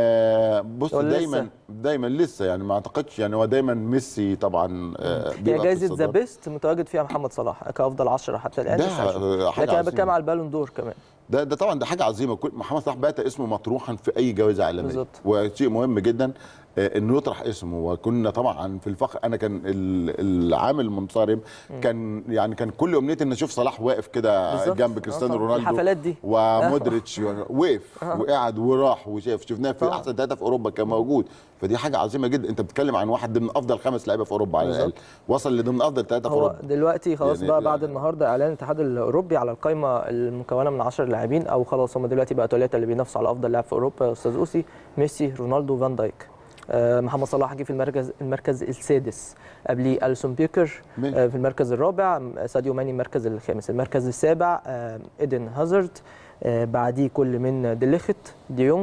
آه بص ولا دايما لسه؟ دايما لسه يعني ما اعتقدش يعني هو دايما ميسي طبعا آه هي بيبقى في جائزه ذا الصدارة. بيست متواجد فيها محمد صلاح كافضل 10 حتى الان ده لسه هشوف. حاجة لكن انا عظيمة. بتكلم على البالون دور كمان ده ده طبعا ده حاجه عظيمه كل محمد صلاح بات اسمه مطروحا في اي جوائز عالميه بالظبط. وشيء مهم جدا آه، انه يطرح اسمه وكنا طبعا في الفخر انا كان ال- العام المنصرم كان يعني كان كل امنيتي ان اشوف صلاح واقف كده بالظبط. جنب آه كريستيانو طبعاً. رونالدو الحفلات دي. ومودريتش وقف وقعد وراح وشاف شفناه في طبعاً. احسن ثلاثه في اوروبا كان موجود فدي حاجه عظيمه جدا انت بتتكلم عن واحد ضمن افضل خمس لعيبه في اوروبا على الاقل بالظبط. وصل لضمن افضل ثلاثه في هو اوروبا دلوقتي خلاص يعني- بقى بعد يعني- النهارده اعلان الاتحاد الاوروبي على القائمه المكونه من 10 لاعبين او خلاص هم دلوقتي بقى ثلاثه اللي بينافسوا على افضل لاعب في اوروبا يا استاذ اوسي ميسي رونالدو فان دايك آه، محمد صلاح جه في المركز المركز السادس قبليه السون بيكر ماشي. آه، في المركز الرابع م- ساديو ماني المركز الخامس المركز السابع آه، ايدن هازارد آه، بعديه كل من ديليخت ديونج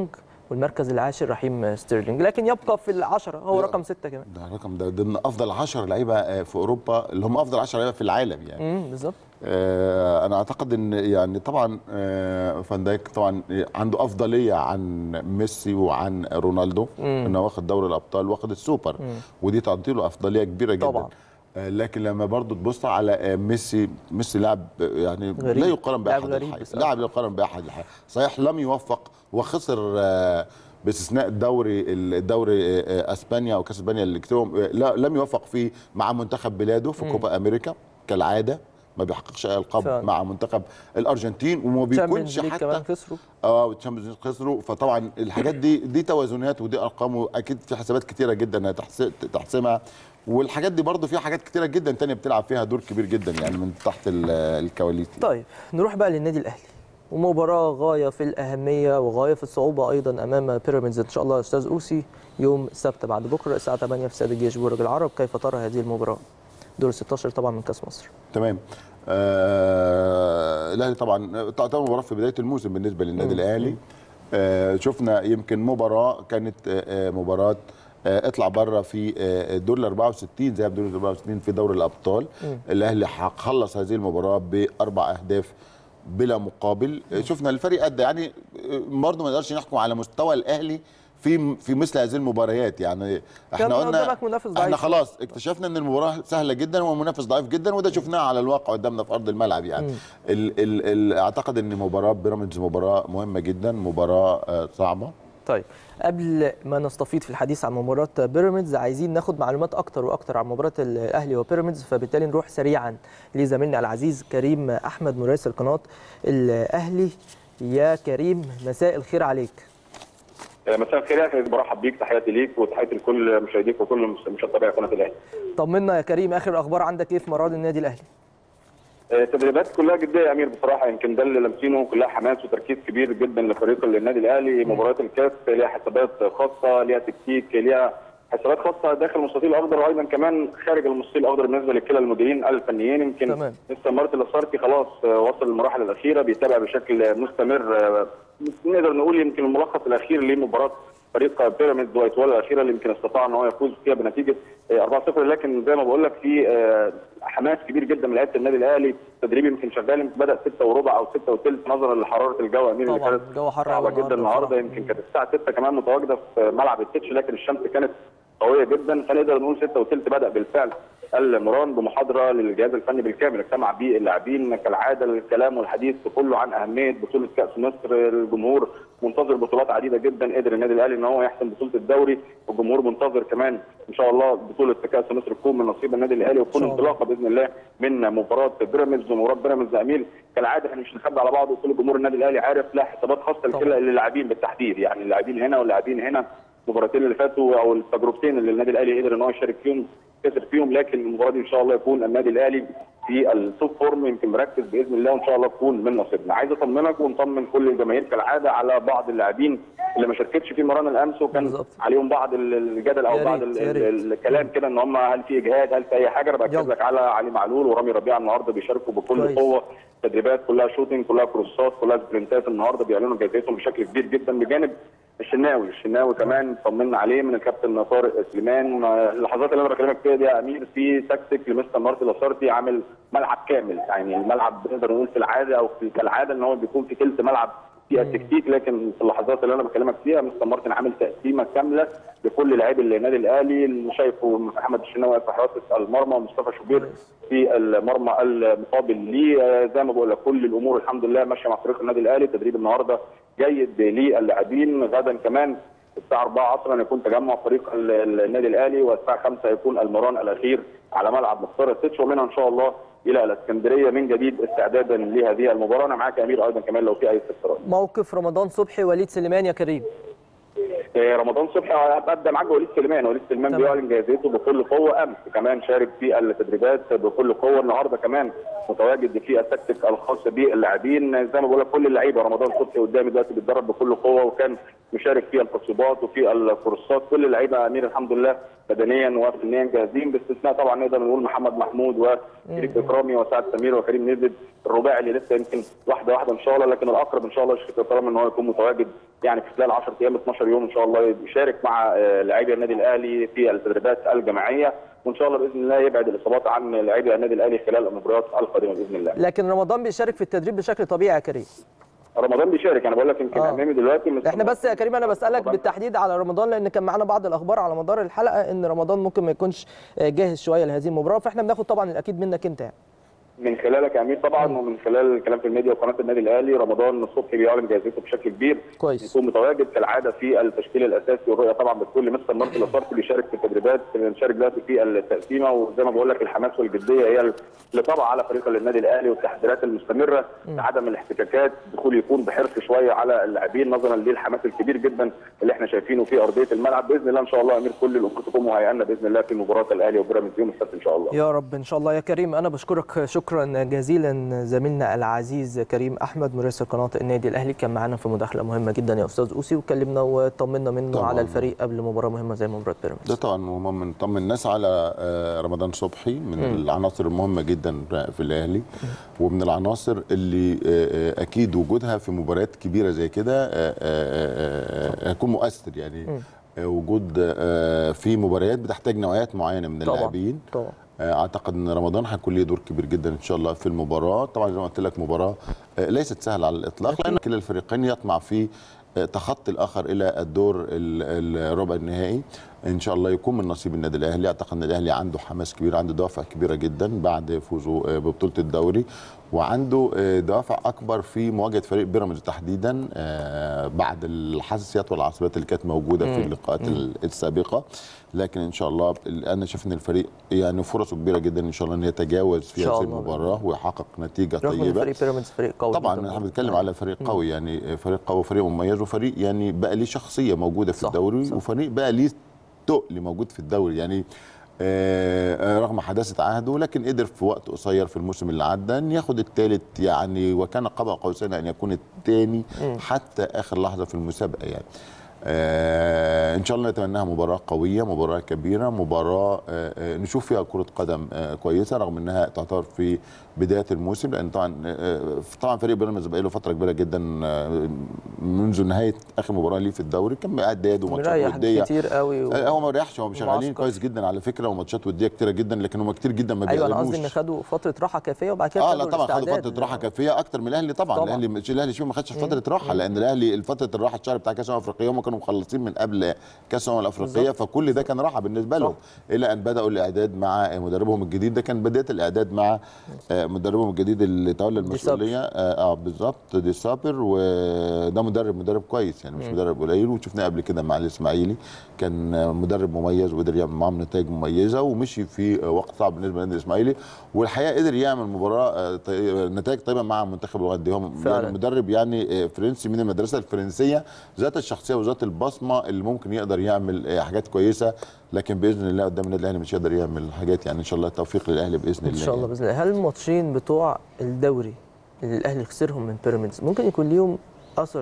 والمركز العاشر رحيم ستيرلينج لكن يبقى في العشرة هو لا. رقم ستة كمان ده الرقم ده ضمن افضل 10 لعيبه آه، في اوروبا اللي هم افضل 10 لعيبه في العالم يعني امم بالظبط آه، انا اعتقد ان يعني طبعا آه، فان دايك طبعا عنده افضليه عن ميسي وعن رونالدو انه واخد دوري الابطال واخد السوبر ودي تعطي له افضليه كبيره جدا طبعا. آه، لكن لما برضو تبص على آه، ميسي ميسي لاعب آه، يعني غريب. لا يقارن لاعب باحد غريب الحقيقة. بصراحة. لاعب لا يقارن باحد الحقيقة. صحيح لم يوفق وخسر آه، باستثناء الدوري الدوري آه، اسبانيا او كاس اسبانيا اللي كتبهم آه، لا لم يوفق فيه مع منتخب بلاده في كوبا امريكا كالعاده ما بيحققش اي القاب فعلا. مع منتخب الارجنتين وما بيكونش Champions League كمان حتى خسروا اه والتشامبيونز ليج خسروا فطبعا الحاجات دي دي توازنات ودي ارقام واكيد في حسابات كتيره جدا هتحس- تحسمها والحاجات دي برضو فيها حاجات كتيره جدا تانية بتلعب فيها دور كبير جدا يعني من تحت ال- الكواليس طيب نروح بقى للنادي الاهلي ومباراة غاية في الأهمية وغاية في الصعوبة أيضا أمام بيراميدز إن شاء الله أستاذ أوسي يوم السبت بعد بكرة الساعة 8 في استاد الجيش برج العرب كيف ترى هذه المباراة؟ دور 16 طبعا من كأس مصر تمام آه الاهلي طبعا تعتبر مباراه في بدايه الموسم بالنسبه للنادي الاهلي آه شفنا يمكن مباراه كانت آه آه، مباراه آه اطلع بره في آه الدور ال 64 زي الدور ال 64 في دوري الابطال الاهلي حق- خلص هذه المباراه باربع اهداف بلا مقابل آه، شفنا الفريق ادى يعني آه، برضه ما نقدرش نحكم على مستوى الاهلي في في مثل هذه المباريات يعني احنا كان قلنا قدامك منافس احنا ضعيف. خلاص اكتشفنا ان المباراه سهله جدا ومنافس ضعيف جدا وده شفناه على الواقع قدامنا في ارض الملعب يعني ال ال ال اعتقد ان مباراه بيراميدز مباراه مهمه جدا مباراه آه، صعبه طيب قبل ما نستفيض في الحديث عن مباراة بيراميدز عايزين ناخد معلومات أكتر وأكتر عن مباراة الأهلي وبيراميدز فبالتالي نروح سريعا لزميلنا العزيز كريم أحمد مراسل قناة الأهلي يا كريم مساء الخير عليك مساء الخير يا اخي برحب بيك تحياتي ليك وتحياتي لكل مشاهديك وكل مشاهدي قناه الاهلي. طمنا يا كريم آخر الأخبار عندك إيه في مراد النادي الأهلي؟ التدريبات كلها جديه يا امير بصراحه يمكن ده اللي لامسينه كلها حماس وتركيز كبير جدا لفريق النادي الاهلي مباريات الكاس ليها حسابات خاصه ليها تكتيك ليها حسابات خاصه داخل المستطيل الاخضر وايضا كمان خارج المستطيل الاخضر بالنسبه لكلا المديرين الفنيين يمكن تمام. لسه مارتن لاسارتي خلاص آه، وصل للمراحل الاخيره بيتابع بشكل مستمر آه، نقدر نقول يمكن الملخص الاخير لمباراه فريق بيراميدز وايتوالا الاخيره اللي يمكن استطاع ان هو يفوز فيها بنتيجه آه، 4-0 لكن زي ما بقول لك في آه، حماس كبير جدا من لعيبه النادي الاهلي التدريب يمكن شغال يمكن بدا 6 وربع او 6 وثلث نظرا لحراره الجو يا امير اللي طبعاً، كانت الجو حر صعبه أوي جدا النهاردة النهارده بصراحة. يمكن كانت الساعه 6 كمان متواجده في ملعب التتش لكن الشمس كانت قويه جدا فنقدر نقول 6 وثلث بدا بالفعل المران بمحاضره للجهاز الفني بالكامل اجتمع به اللاعبين كالعاده الكلام والحديث كله عن اهميه بطوله كاس مصر الجمهور منتظر بطولات عديده جدا قدر النادي الاهلي ان هو يحسم بطوله الدوري والجمهور منتظر كمان ان شاء الله بطوله كاس مصر تكون من نصيب النادي الاهلي وتكون إن شاء الله. انطلاقه باذن الله من مباراه بيراميدز ومباراه بيراميدز اميل كالعاده احنا مش هنخبي على بعض وكل جمهور النادي الاهلي عارف لها حسابات خاصه طبعا. لكل للاعبين بالتحديد يعني اللاعبين هنا واللاعبين هنا المباراتين اللي فاتوا او التجربتين اللي النادي الاهلي قدر ان هو يشارك فيهم كسر فيهم لكن المباراه دي ان شاء الله يكون النادي الاهلي في التوب فورم يمكن مركز باذن الله وان شاء الله تكون من نصيبنا عايز اطمنك ونطمن كل الجماهير كالعاده على بعض اللاعبين اللي ما شاركتش في مران الامس وكان بالظبط. عليهم بعض ال- الجدل او يا بعض ريت، ال- يا ال- ريت. الكلام كده ان هم هل في اجهاد هل في اي حاجه انا باكد يلا. لك على علي معلول ورامي ربيعه النهارده بيشاركوا بكل كويس. قوه تدريبات كلها شوتنج كلها كروسات كلها سبرنتات النهارده بيعلنوا جايزتهم بشكل كبير جدا بجانب الشناوي الشناوي كمان طمنا عليه من الكابتن طارق سليمان آه، اللحظات اللي انا بكلمك فيها دي يا امير في تكتيك لمستر مارتن لاسارتي عامل ملعب كامل يعني الملعب نقدر نقول في العاده او في كالعاده ان هو بيكون في ثلث ملعب في التكتيك لكن في اللحظات اللي انا بكلمك فيها مستر مارتن عامل تقسيمه كامله لكل لاعبي النادي الاهلي اللي شايفه محمد الشناوي في حراسه المرمى ومصطفى شوبير في المرمى المقابل ليه آه، زي ما بقول لك كل الامور الحمد لله ماشيه مع فريق النادي الاهلي تدريب النهارده جيد للاعبين غدا كمان الساعه 4 عصرا يكون تجمع فريق ال- ال- النادي الاهلي والساعه 5 يكون المران الاخير على ملعب مختار التتش ومنها ان شاء الله الى الاسكندريه من جديد استعدادا لهذه المباراه انا معاك يا امير ايضا كمان لو في اي استفسارات موقف رمضان صبحي وليد سليمان يا كريم آه، رمضان صبحي ابدا معاك وليد سليمان وليد سليمان تمام. بيعلن جاهزيته بكل قوه امس كمان شارك في التدريبات بكل قوه النهارده كمان متواجد في التكتيك الخاص باللاعبين زي ما بقول لك كل اللعيبه رمضان صبحي قدامي دلوقتي بيتدرب بكل قوه وكان مشارك في التصويبات وفي الكورسات كل اللعيبه امير الحمد لله بدنيا وفنيا جاهزين باستثناء طبعا نقدر نقول محمد محمود وشريف اكرامي وسعد سمير وكريم نزل الرباعي اللي لسه يمكن واحده واحده ان شاء الله لكن الاقرب ان شاء الله شريف اكرامي ان هو يكون متواجد يعني في خلال 10 ايام 12 يوم ان شاء الله يشارك مع آه، لاعبي النادي الاهلي في التدريبات الجماعيه وان شاء الله باذن الله يبعد الاصابات عن لاعبي النادي الاهلي خلال المباريات القادمه باذن الله. لكن رمضان بيشارك في التدريب بشكل طبيعي يا كريم رمضان بيشارك انا بقول لك يمكن آه. امامي دلوقتي مستر احنا بس يا كريم انا بسالك رمضان. بالتحديد على رمضان لان كان معانا بعض الاخبار على مدار الحلقه ان رمضان ممكن ما يكونش آه، جاهز شويه لهذه المباراه فاحنا بناخد طبعا الاكيد منك انت يعني من خلالك يا امير طبعا ومن خلال الكلام في الميديا وقناه النادي الاهلي رمضان الصبحي بيعلن جاهزيته بشكل كبير كويس. يكون متواجد كالعاده في التشكيل الاساسي والرؤيه طبعا بتكون لمستر مارتن لاسارتي اللي يشارك في التدريبات بنشارك دلوقتي في التقسيمه وزي ما بقول لك الحماس والجديه هي اللي طبعا على فريق النادي الاهلي والتحضيرات المستمره عدم الاحتكاكات الدخول يكون بحرص شويه على اللاعبين نظرا للحماس الكبير جدا اللي احنا شايفينه في ارضيه الملعب باذن الله ان شاء الله يا امير كل الامور تكون مهيئه باذن الله في مباراه الاهلي وبيراميدز يوم السبت ان شاء الله يا رب ان شاء الله يا كريم انا بشكرك شكرا جزيلا زميلنا العزيز كريم احمد مراسل قناه النادي الاهلي كان معانا في مداخله مهمه جدا يا استاذ اوسي وكلمنا وطمنا منه طبعاً. على الفريق قبل مباراه مهمه زي مباراه بيراميدز ده طبعا مهم نطمن الناس على آه، رمضان صبحي من العناصر المهمه جدا في الاهلي ومن العناصر اللي آه، آه، اكيد وجودها في مباريات كبيره زي كده آه، آه، آه، هيكون مؤثر يعني آه، وجود آه، في مباريات بتحتاج نوعيات معينه من طبعا اللاعبين طبعا آه، اعتقد ان رمضان هيكون له دور كبير جدا ان شاء الله في المباراه طبعا زي ما قلت لك مباراه آه، ليست سهله على الاطلاق لان كلا الفريقين يطمع في آه، تخطي الاخر الى الدور ال- الربع النهائي ان شاء الله يكون من نصيب النادي الاهلي اعتقد ان الاهلي عنده حماس كبير عنده دوافع كبيره جدا بعد فوزه آه، ببطوله الدوري وعنده آه، دوافع اكبر في مواجهه فريق بيراميدز تحديدا آه، بعد الحساسيات والعصبيات اللي كانت موجوده في اللقاءات ال- السابقه لكن ان شاء الله انا شايف ان الفريق يعني فرصه كبيره جدا ان شاء الله ان يتجاوز في إن شاء هذه الله. المباراه ويحقق نتيجه رغم ان طيبه فريق بيراميدز فريق قوي طبعا جداً. احنا بنتكلم على فريق قوي يعني فريق قوي وفريق مميز وفريق يعني بقى ليه شخصيه موجوده في صح، الدوري صح. وفريق بقى ليه تقل موجود في الدوري يعني آه، آه، رغم حداثه عهده لكن قدر في وقت قصير في الموسم اللي عدى ان ياخد الثالث يعني وكان قاب قوسين ان يكون الثاني حتى اخر لحظه في المسابقه يعني آه ان شاء الله نتمناها مباراه قويه مباراه كبيره مباراه آه آه نشوف فيها كره قدم آه كويسه رغم انها تعتبر في بدايه الموسم لان طبعا آه طبعا فريق بيراميدز بقى له فتره كبيره جدا آه منذ نهايه اخر مباراه ليه في الدوري كان قاعد داد وماتشات مريح وديه كتير قوي و... آه، هو ما ريحش هم شغالين معسكر. كويس جدا على فكره وماتشات وديه كتيره جدا لكن هم كتير جدا ما ايوه انا بيقدموش قصدي ان خدوا فتره راحه كافيه وبعد كده اه ابتدوا لا طبعا خدوا الاستعداد. فتره راحه كافيه اكتر من الاهلي طبعا, طبعاً. الاهلي مش الاهلي شو ما خدش فتره راحه لان الاهلي فتره الراحه الشهر بتاع كاس الامم الافريقيه هم كانوا مخلصين من قبل كاس الامم الافريقيه فكل ده كان راحه بالنسبه لهم الى ان بداوا الاعداد مع مدربهم الجديد ده كان بدايه الاعداد مع آه، مدربهم الجديد اللي تولى المسؤوليه اه, آه بالظبط دي صابر وده مدرب مدرب كويس يعني مش مدرب قليل وشفناه قبل كده مع الاسماعيلي كان آه، مدرب مميز وقدر يعمل معاهم نتائج مميزه ومشي في آه، وقت صعب بالنسبه للنادي الاسماعيلي والحقيقه قدر يعمل مباراه آه، طي- نتائج طيبه مع منتخب الغد هم فعلاً. يعني مدرب يعني آه، فرنسي من المدرسه الفرنسيه ذات الشخصيه وذات البصمه اللي ممكن يقدر يعمل آه، حاجات كويسه لكن باذن الله قدام النادي الاهلي مش يقدر يعمل حاجات يعني ان شاء الله التوفيق للاهلي باذن ان الله شاء الله باذن الله هل الماتشين بتوع الدوري اللي الاهلي خسرهم من بيراميدز ممكن يكون ليهم اثر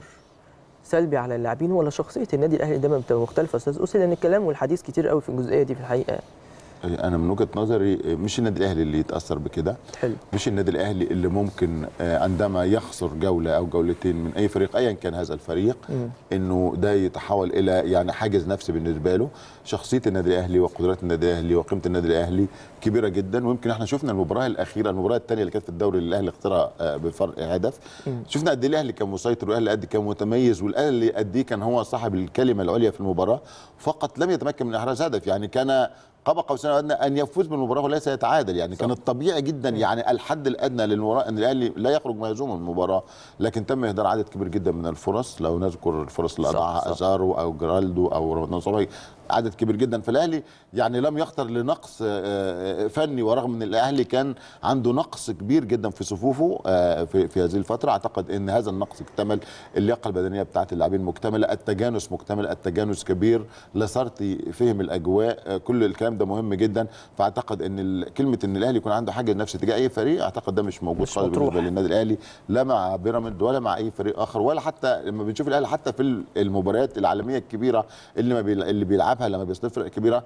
سلبي على اللاعبين ولا شخصيه النادي الاهلي دايما بتبقى مختلفه يا استاذ اوسي لان الكلام والحديث كتير قوي في الجزئيه دي في الحقيقه انا من وجهه نظري مش النادي الاهلي اللي يتاثر بكده حلو مش النادي الاهلي اللي ممكن آه، عندما يخسر جوله او جولتين من اي فريق ايا كان هذا الفريق انه ده يتحول الى يعني حاجز نفسي بالنسبه له شخصيه النادي الاهلي وقدرات النادي الاهلي وقيمه النادي الاهلي كبيره جدا ويمكن احنا شفنا المباراه الاخيره المباراه الثانيه اللي كانت في الدوري اللي الاهلي خسرها آه، بفرق هدف شفنا قد ايه الاهلي كان مسيطر والاهلي قد إيه كان متميز والاهلي قد ايه كان هو صاحب الكلمه العليا في المباراه فقط لم يتمكن من احراز هدف يعني كان قاب قوسين او ادنى ان يفوز بالمباراه وليس يتعادل يعني كان الطبيعي جدا يعني الحد الادنى للمباراه ان الاهلي لا يخرج مهزوم من المباراه لكن تم اهدار عدد كبير جدا من الفرص لو نذكر الفرص اللي صح، اضاعها صح. ازارو او جرالدو او رمضان صبحي عدد كبير جدا فالاهلي يعني لم يخطر لنقص آه، آه، فني ورغم ان الاهلي كان عنده نقص كبير جدا في صفوفه آه، في في هذه الفتره اعتقد ان هذا النقص اكتمل اللياقه البدنيه بتاعت اللاعبين مكتمله التجانس مكتمل التجانس كبير لاسارتي فهم الاجواء آه، كل الكلام ده مهم جدا فاعتقد ان ال- كلمه ان الاهلي يكون عنده حاجه نفسي تجاه اي فريق اعتقد ده مش موجود مش خالص مطروح. بالنسبه للنادي الاهلي لا مع بيراميدز ولا مع اي فريق اخر ولا حتى لما بنشوف الاهلي حتى في المباريات العالميه الكبيره اللي ما بيل- اللي بيلعبها لما بيصطدم فرق كبيره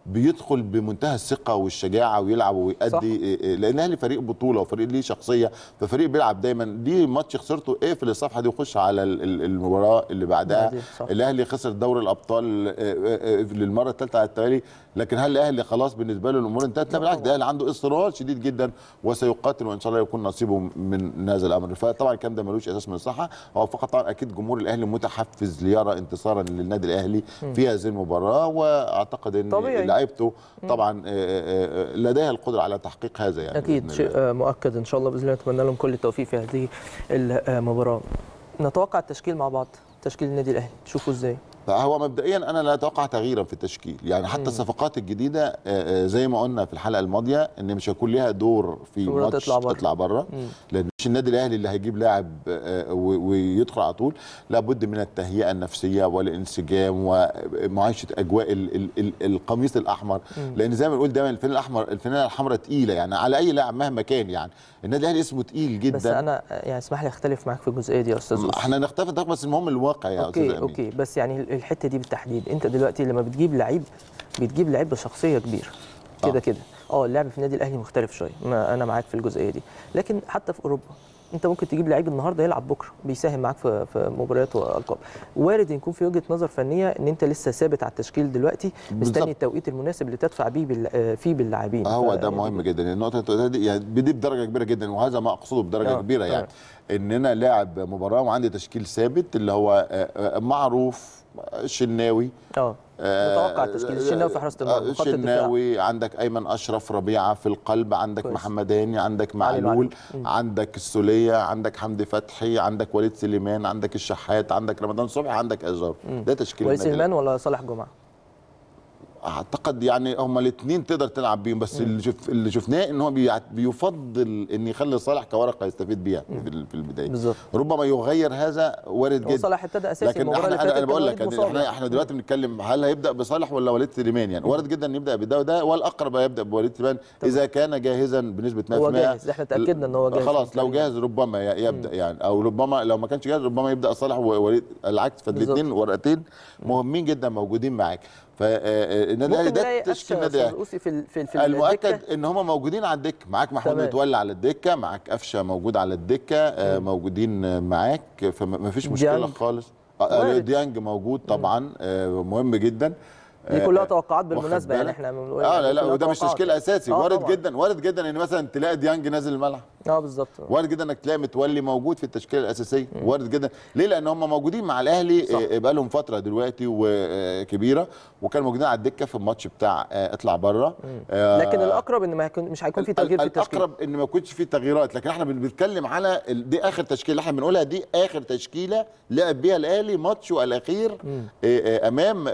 بيدخل بمنتهى الثقه والشجاعه ويلعب ويأدي لان الاهلي فريق بطوله وفريق ليه شخصيه ففريق بيلعب دايما دي ماتش خسرته اقفل الصفحه دي وخش على ال- ال- المباراه اللي بعدها بعدين، صح. الاهلي خسر دوري الابطال آه، آه، آه، للمره الثالثه على التوالي لكن هل الاهلي خلاص بالنسبه له الامور انتهت لا بالعكس ده الاهلي عنده اصرار شديد جدا وسيقاتل وان شاء الله يكون نصيبه من هذا الامر فطبعا الكلام ده ملوش اساس من الصحه هو فقط طبعا اكيد جمهور الاهلي متحفز ليرى انتصارا للنادي الاهلي في هذه المباراه واعتقد ان طبيعي. لعيبته طبعا آه، آه، آه، لديها القدره على تحقيق هذا يعني اكيد بإذن شيء الله. آه، مؤكد ان شاء الله باذن الله نتمنى لهم كل التوفيق في هذه المباراه نتوقع التشكيل مع بعض تشكيل النادي الاهلي تشوفوا ازاي فهو مبدئيا انا لا اتوقع تغييرا في التشكيل يعني حتى الصفقات الجديده آه، آه، زي ما قلنا في الحلقه الماضيه ان مش هيكون ليها دور في صورة ماتش تطلع بره. تطلع بره لان مش النادي الاهلي اللي هيجيب لاعب آه، و- ويدخل على طول لابد من التهيئه النفسيه والانسجام ومعايشه اجواء ال ال ال القميص الاحمر لان زي ما بنقول دايما الفانله الاحمر الفانله الحمراء تقيله يعني على اي لاعب مهما كان يعني النادي الاهلي اسمه تقيل جدا بس انا آه، يعني اسمح لي اختلف معاك في الجزئيه دي يا استاذ أوس. احنا نختلف ده بس المهم الواقع يا استاذ اوكي امين اوكي بس يعني الحته دي بالتحديد انت دلوقتي لما بتجيب لعيب بتجيب لعيب بشخصيه كبيره كده آه. كده اه اللعب في النادي الاهلي مختلف شويه ما انا معاك في الجزئيه دي لكن حتى في اوروبا انت ممكن تجيب لعيب النهارده يلعب بكره بيساهم معاك في في مباريات والقاب وارد يكون في وجهه نظر فنيه ان انت لسه ثابت على التشكيل دلوقتي بالظبط. مستني التوقيت المناسب اللي تدفع بيه بال- آه، فيه باللاعبين هو ف- ده مهم جدا النقطه اللي أنت قلتها دي يعني دي بدرجه كبيره جدا وهذا ما اقصده بدرجه آه، كبيره يعني ان انا لاعب مباراه وعندي تشكيل ثابت اللي هو آه، آه، معروف الشناوي اه متوقع التشكيل الشناوي في حراسه المرمى خط الدفاع الشناوي عندك ايمن اشرف ربيعه في القلب عندك كويس. محمد هاني عندك علي معلول معلول. مم. عندك السوليه عندك حمدي فتحي عندك وليد سليمان عندك الشحات عندك رمضان صبحي عندك ازار ده تشكيل وليد النادي سليمان ولا صالح جمعه اعتقد يعني هما الاثنين تقدر تلعب بيهم بس اللي شف اللي شفناه ان هو بيع- بيفضل ان يخلي صالح كورقه يستفيد بيها في ال- في البدايه بالظبط. ربما يغير هذا وارد هو جدا صلاح ابتدى اساسي لكن المباراه احنا اللي انا, فاتت أنا بقول كان لك وليد يعني مصاب. احنا احنا دلوقتي بنتكلم هل هيبدا بصالح ولا وليد سليمان يعني وارد جدا ان يبدا بده وده والاقرب يبدا بوليد سليمان اذا كان جاهزا بنسبه 100% هو جاهز، احنا اتأكدنا إن هو جاهز خلاص لو بالتالي. جاهز ربما ي- يبدا يعني او ربما لو ما كانش جاهز ربما يبدا صالح ووليد العكس فالاثنين بالظبط. ورقتين مهمين جدا موجودين معاك فالنادي الاهلي ممكن ده نلاقي تشكيل قفشه النادي يا الاهلي استاذ اوسي في ال- في ال- في المؤكد الدكة. ان هم موجودين على الدكه معاك محمود تمام. متولي على الدكه معاك قفشه موجود على الدكه آه، موجودين آه، معاك فما فيش مشكله ديانج. خالص آه، آه، وارد. ديانج موجود طبعا آه، مهم جدا دي آه، كلها آه، توقعات واخد بالمناسبه يعني بالك؟ احنا بنقول اه يعني لا لا كلها وده مش توقعات. تشكيل اساسي آه وارد طبعاً. جدا وارد جدا ان مثلا تلاقي ديانج نازل الملعب اه بالظبط وارد جدا انك تلاقي متولي موجود في التشكيله الاساسيه وارد جدا ليه لان هم موجودين مع الاهلي صح. آه، بقالهم فتره دلوقتي وكبيره وكانوا موجودين على الدكه في الماتش بتاع آه، اطلع بره لكن الاقرب ان ما هيكون مش هيكون في تغيير في التشكيل الاقرب ان ما يكونش في تغييرات لكن احنا بنتكلم على ال- دي اخر تشكيله اللي احنا بنقولها دي اخر تشكيله لعب بيها الاهلي ماتشه الاخير آه، آه، امام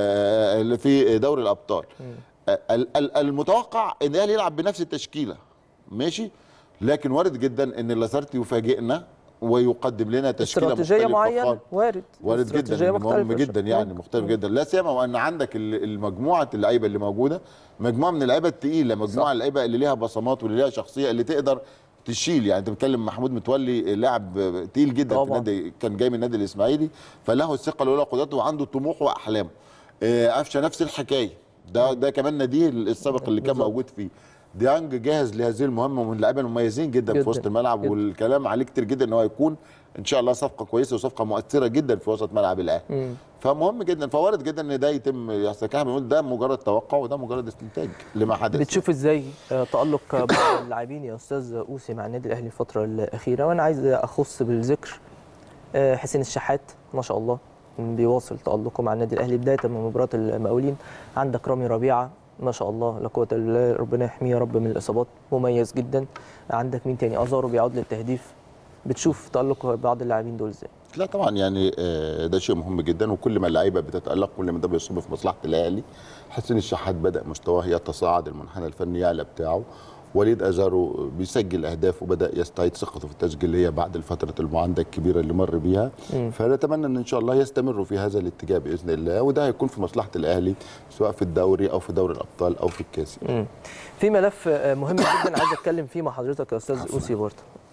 آه، اللي في دوري الابطال آه، ال- ال- المتوقع ان الاهلي يلعب بنفس التشكيله ماشي لكن وارد جدا ان لاسارتي يفاجئنا ويقدم لنا تشكيله استراتيجيه مختلفه معينه خالص. وارد وارد استراتيجية جدا مهم مختلفة. جدا يعني مختلف جدا لا سيما وان عندك ال- المجموعه اللعيبه اللي موجوده مجموعه من اللعيبه الثقيله مجموعه اللعيبه اللي ليها بصمات واللي ليها شخصيه اللي تقدر تشيل يعني انت بتتكلم محمود متولي لاعب تقيل جدا في طبعاً. النادي كان جاي من النادي الاسماعيلي فله الثقه وله قدراته وعنده طموح واحلام آه، قفشه نفس الحكايه ده ده كمان ناديه السابق اللي كان بالظبط. موجود فيه ديانج جاهز لهذه المهمه ومن اللعيبه المميزين جدا, جداً. في وسط الملعب جداً. والكلام عليه كتير جدا ان هو يكون ان شاء الله صفقه كويسه وصفقه مؤثره جدا في وسط ملعب الاهلي فمهم جدا فوارد جدا ان ده يتم يحصل كده بنقول ده مجرد توقع وده مجرد استنتاج لما حدث بتشوف ازاي آه، تالق بعض اللاعبين يا استاذ اوسي مع النادي الاهلي الفتره الاخيره وانا عايز اخص بالذكر آه، حسين الشحات ما شاء الله بيواصل تالقه مع النادي الاهلي بدايه من مباراه المقاولين عندك رامي ربيعه ما شاء الله لا قوه الا بالله ربنا يحميه يا رب من الاصابات مميز جدا عندك مين تاني ازارو بيعود للتهديف بتشوف تالق بعض اللاعبين دول ازاي لا طبعا يعني آه، ده شيء مهم جدا وكل ما اللعيبه بتتالق كل ما ده بيصب في مصلحه الاهلي حسين الشحات بدا مستواه يتصاعد المنحنى الفني يعلى بتاعه وليد ازارو بيسجل اهداف وبدا يستعيد ثقته في التسجيليه بعد الفتره المعانده الكبيره اللي مر بيها فنتمنى ان ان شاء الله يستمروا في هذا الاتجاه باذن الله وده هيكون في مصلحه الاهلي سواء في الدوري او في دوري الابطال او في الكاس مم. في ملف آه، مهم جدا عايز اتكلم فيه مع حضرتك يا استاذ اوسي برضه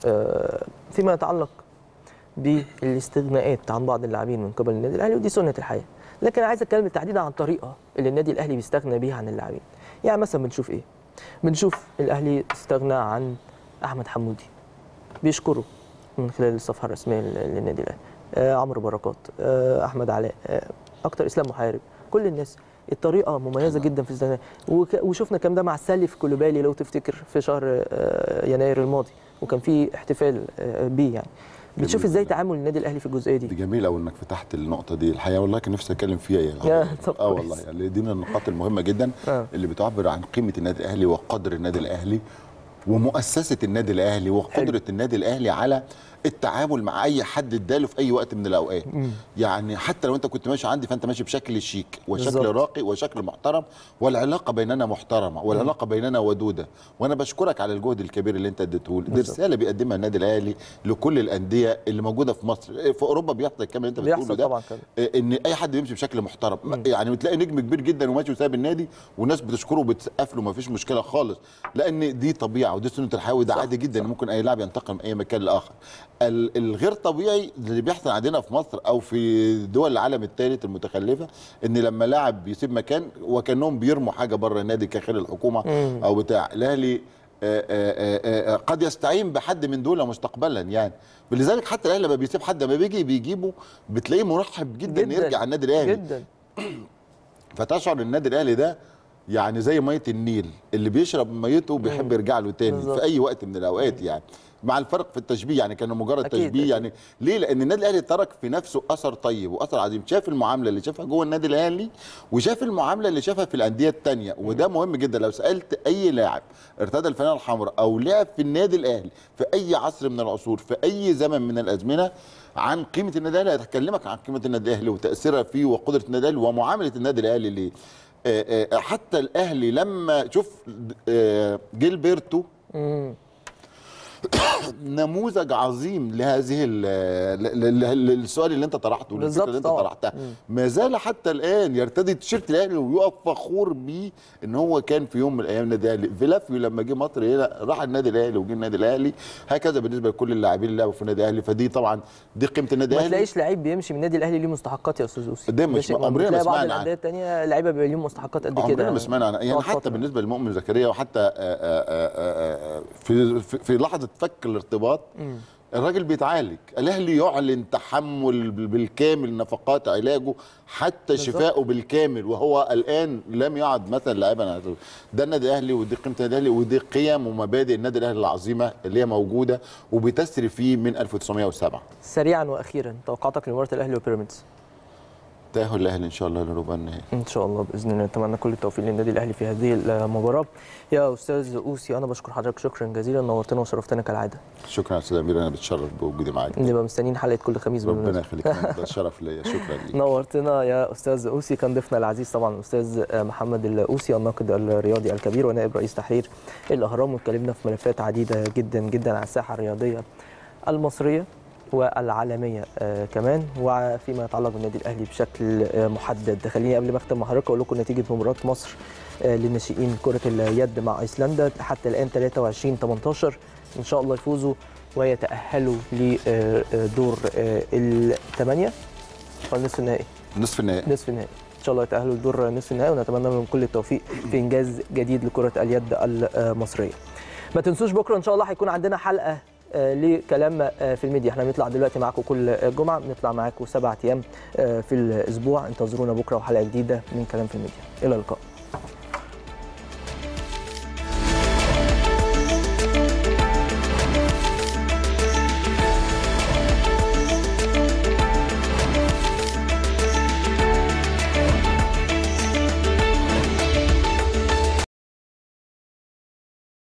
آه، فيما يتعلق بالاستغناءات عن بعض اللاعبين من قبل النادي الاهلي ودي سنه الحياه لكن عايز اتكلم تحديدا عن الطريقه اللي النادي الاهلي بيستغنى بيها عن اللاعبين يعني مثلا بنشوف ايه بنشوف الاهلي استغنى عن احمد حمودي بيشكره من خلال الصفحه الرسميه لل- للنادي الاهلي آه عمرو بركات آه احمد علاء آه اكتر اسلام محارب كل الناس الطريقه مميزه جدا في الزمالك وك- وشفنا الكلام ده مع سالف كولوبالي لو تفتكر في شهر آه يناير الماضي وكان في احتفال آه بيه يعني بتشوف جميل ازاي جداً. تعامل النادي الاهلي في الجزئيه دي دي جميل قوي انك فتحت النقطه دي الحقيقه والله كان نفسي اتكلم فيها يا، يعني طب اه كويس. والله يعني دي من النقاط المهمه جدا آه. اللي بتعبر عن قيمه النادي الاهلي وقدر النادي الاهلي ومؤسسه النادي الاهلي وقدره النادي الاهلي على التعامل مع اي حد اداله في اي وقت من الاوقات يعني حتى لو انت كنت ماشي عندي فانت ماشي بشكل شيك وشكل بالظبط. راقي وشكل محترم والعلاقه بيننا محترمه والعلاقه بيننا ودوده وانا بشكرك على الجهد الكبير اللي انت اديته لي دي بالظبط. رساله بيقدمها النادي الاهلي لكل الانديه اللي موجوده في مصر في اوروبا بيحصل الكلام اللي انت بتقوله بيحصل ده طبعا كده ان اي حد بيمشي بشكل محترم يعني بتلاقي نجم كبير جدا وماشي وساب النادي والناس بتشكره وبتسقف له ما فيش مشكله خالص لان دي طبيعه ودي سنه الحياه وده صح، عادي جدا ممكن اي لاعب ينتقل من اي مكان لاخر ال- الغير طبيعي اللي بيحصل عندنا في مصر او في دول العالم الثالث المتخلفه ان لما لاعب بيسيب مكان وكانهم بيرموا حاجه بره النادي كخير الحكومه مم. او بتاع الاهلي آه، آه، آه، آه، قد يستعين بحد من دول مستقبلا يعني لذلك حتى الاهلي لما بيسيب حد لما بيجي بيجيبه بتلاقيه مرحب جدا, جداً، جداً يرجع النادي الاهلي جدا فتشعر النادي الاهلي ده يعني زي ميه النيل اللي بيشرب ميته بيحب يرجع له تاني بالظبط. في اي وقت من الاوقات يعني مع الفرق في التشبيه يعني كان مجرد أكيد، تشبيه أكيد. يعني ليه لان النادي الاهلي ترك في نفسه اثر طيب واثر عظيم شاف المعامله اللي شافها جوه النادي الاهلي وشاف المعامله اللي شافها في الانديه الثانيه وده مهم جدا لو سالت اي لاعب ارتدى الفانله الحمراء او لعب في النادي الاهلي في اي عصر من العصور في اي زمن من الازمنه عن قيمه النادي الاهلي هتكلمك عن قيمه النادي الاهلي وتاثيرها فيه وقدره النادي الاهلي ومعامله النادي الاهلي ليه آه، آه، حتى الاهلي لما شوف آه، جيلبرتو مم. نموذج عظيم لهذه ال- ل- ل- ل- السؤال اللي انت طرحته بالظبط الفكره اللي انت طبعا. طرحتها ما زال حتى الان يرتدي تيشيرت الاهلي ويقف فخور بيه ان هو كان في يوم من الايام النادي الاهلي فيلافيو لما جه مصر هنا راح النادي الاهلي وجه النادي الاهلي هكذا بالنسبه لكل اللاعبين اللي لعبوا في النادي الاهلي فدي طبعا دي قيمه النادي ما الاهلي تلاقيش لعيب بيمشي من النادي الاهلي ليه مستحقات يا استاذ اوسي ده مش- شيء مهم. عمرنا ما تلاقي بعض سمعنا عن- الانديه الثانيه لعيبه بيبقى ليهم مستحقات قد كده عمرنا ما سمعنا عنها يعني تقعد حتى فترة. بالنسبه للمؤمن زكريا وحتى آه، آه، آه، آه، في في- في لحظه فك الارتباط الراجل بيتعالج الاهلي يعلن تحمل بالكامل نفقات علاجه حتى شفائه بالكامل وهو الان لم يعد مثلا لاعبا على طول. ده النادي الاهلي ودي قيمه النادي الاهلي ودي قيم ومبادئ النادي الاهلي العظيمه اللي هي موجوده وبتسري فيه من 1907 سريعا واخيرا توقعاتك لمباراه الاهلي وبيراميدز تاهل الاهلي ان شاء الله لربع النهائي ان شاء الله باذن الله نتمنى كل التوفيق للنادي الاهلي في هذه المباراه يا استاذ اوسي انا بشكر حضرتك شكرا جزيلا نورتنا وشرفتنا كالعاده شكرا يا استاذ امير انا بتشرف بوجودي معاك نبقى مستنيين حلقه كل خميس ربنا بالمناسبة. يخليك ده شرف ليا شكرا ليك نورتنا يا استاذ اوسي كان ضيفنا العزيز طبعا الاستاذ محمد الاوسي الناقد الرياضي الكبير ونائب رئيس تحرير الاهرام واتكلمنا في ملفات عديده جدا جدا على الساحه الرياضيه المصريه والعالميه آه كمان وفيما يتعلق بالنادي الاهلي بشكل آه محدد خليني قبل ما اختم مع حضرتك اقول لكم نتيجه مباراه مصر آه للناشئين كره اليد مع ايسلندا حتى الان 23 18 ان شاء الله يفوزوا ويتاهلوا لدور الثمانيه ولا نصف النهائي نصف النهائي نصف النهائي ان شاء الله يتاهلوا لدور نصف النهائي ونتمنى لهم كل التوفيق في انجاز جديد لكره اليد المصريه ما تنسوش بكره ان شاء الله هيكون عندنا حلقه آه، لكلام آه، في الميديا احنا بنطلع دلوقتي معاكم كل جمعه بنطلع معاكم سبعة ايام آه، في الاسبوع انتظرونا بكره وحلقه جديده من كلام في الميديا الى اللقاء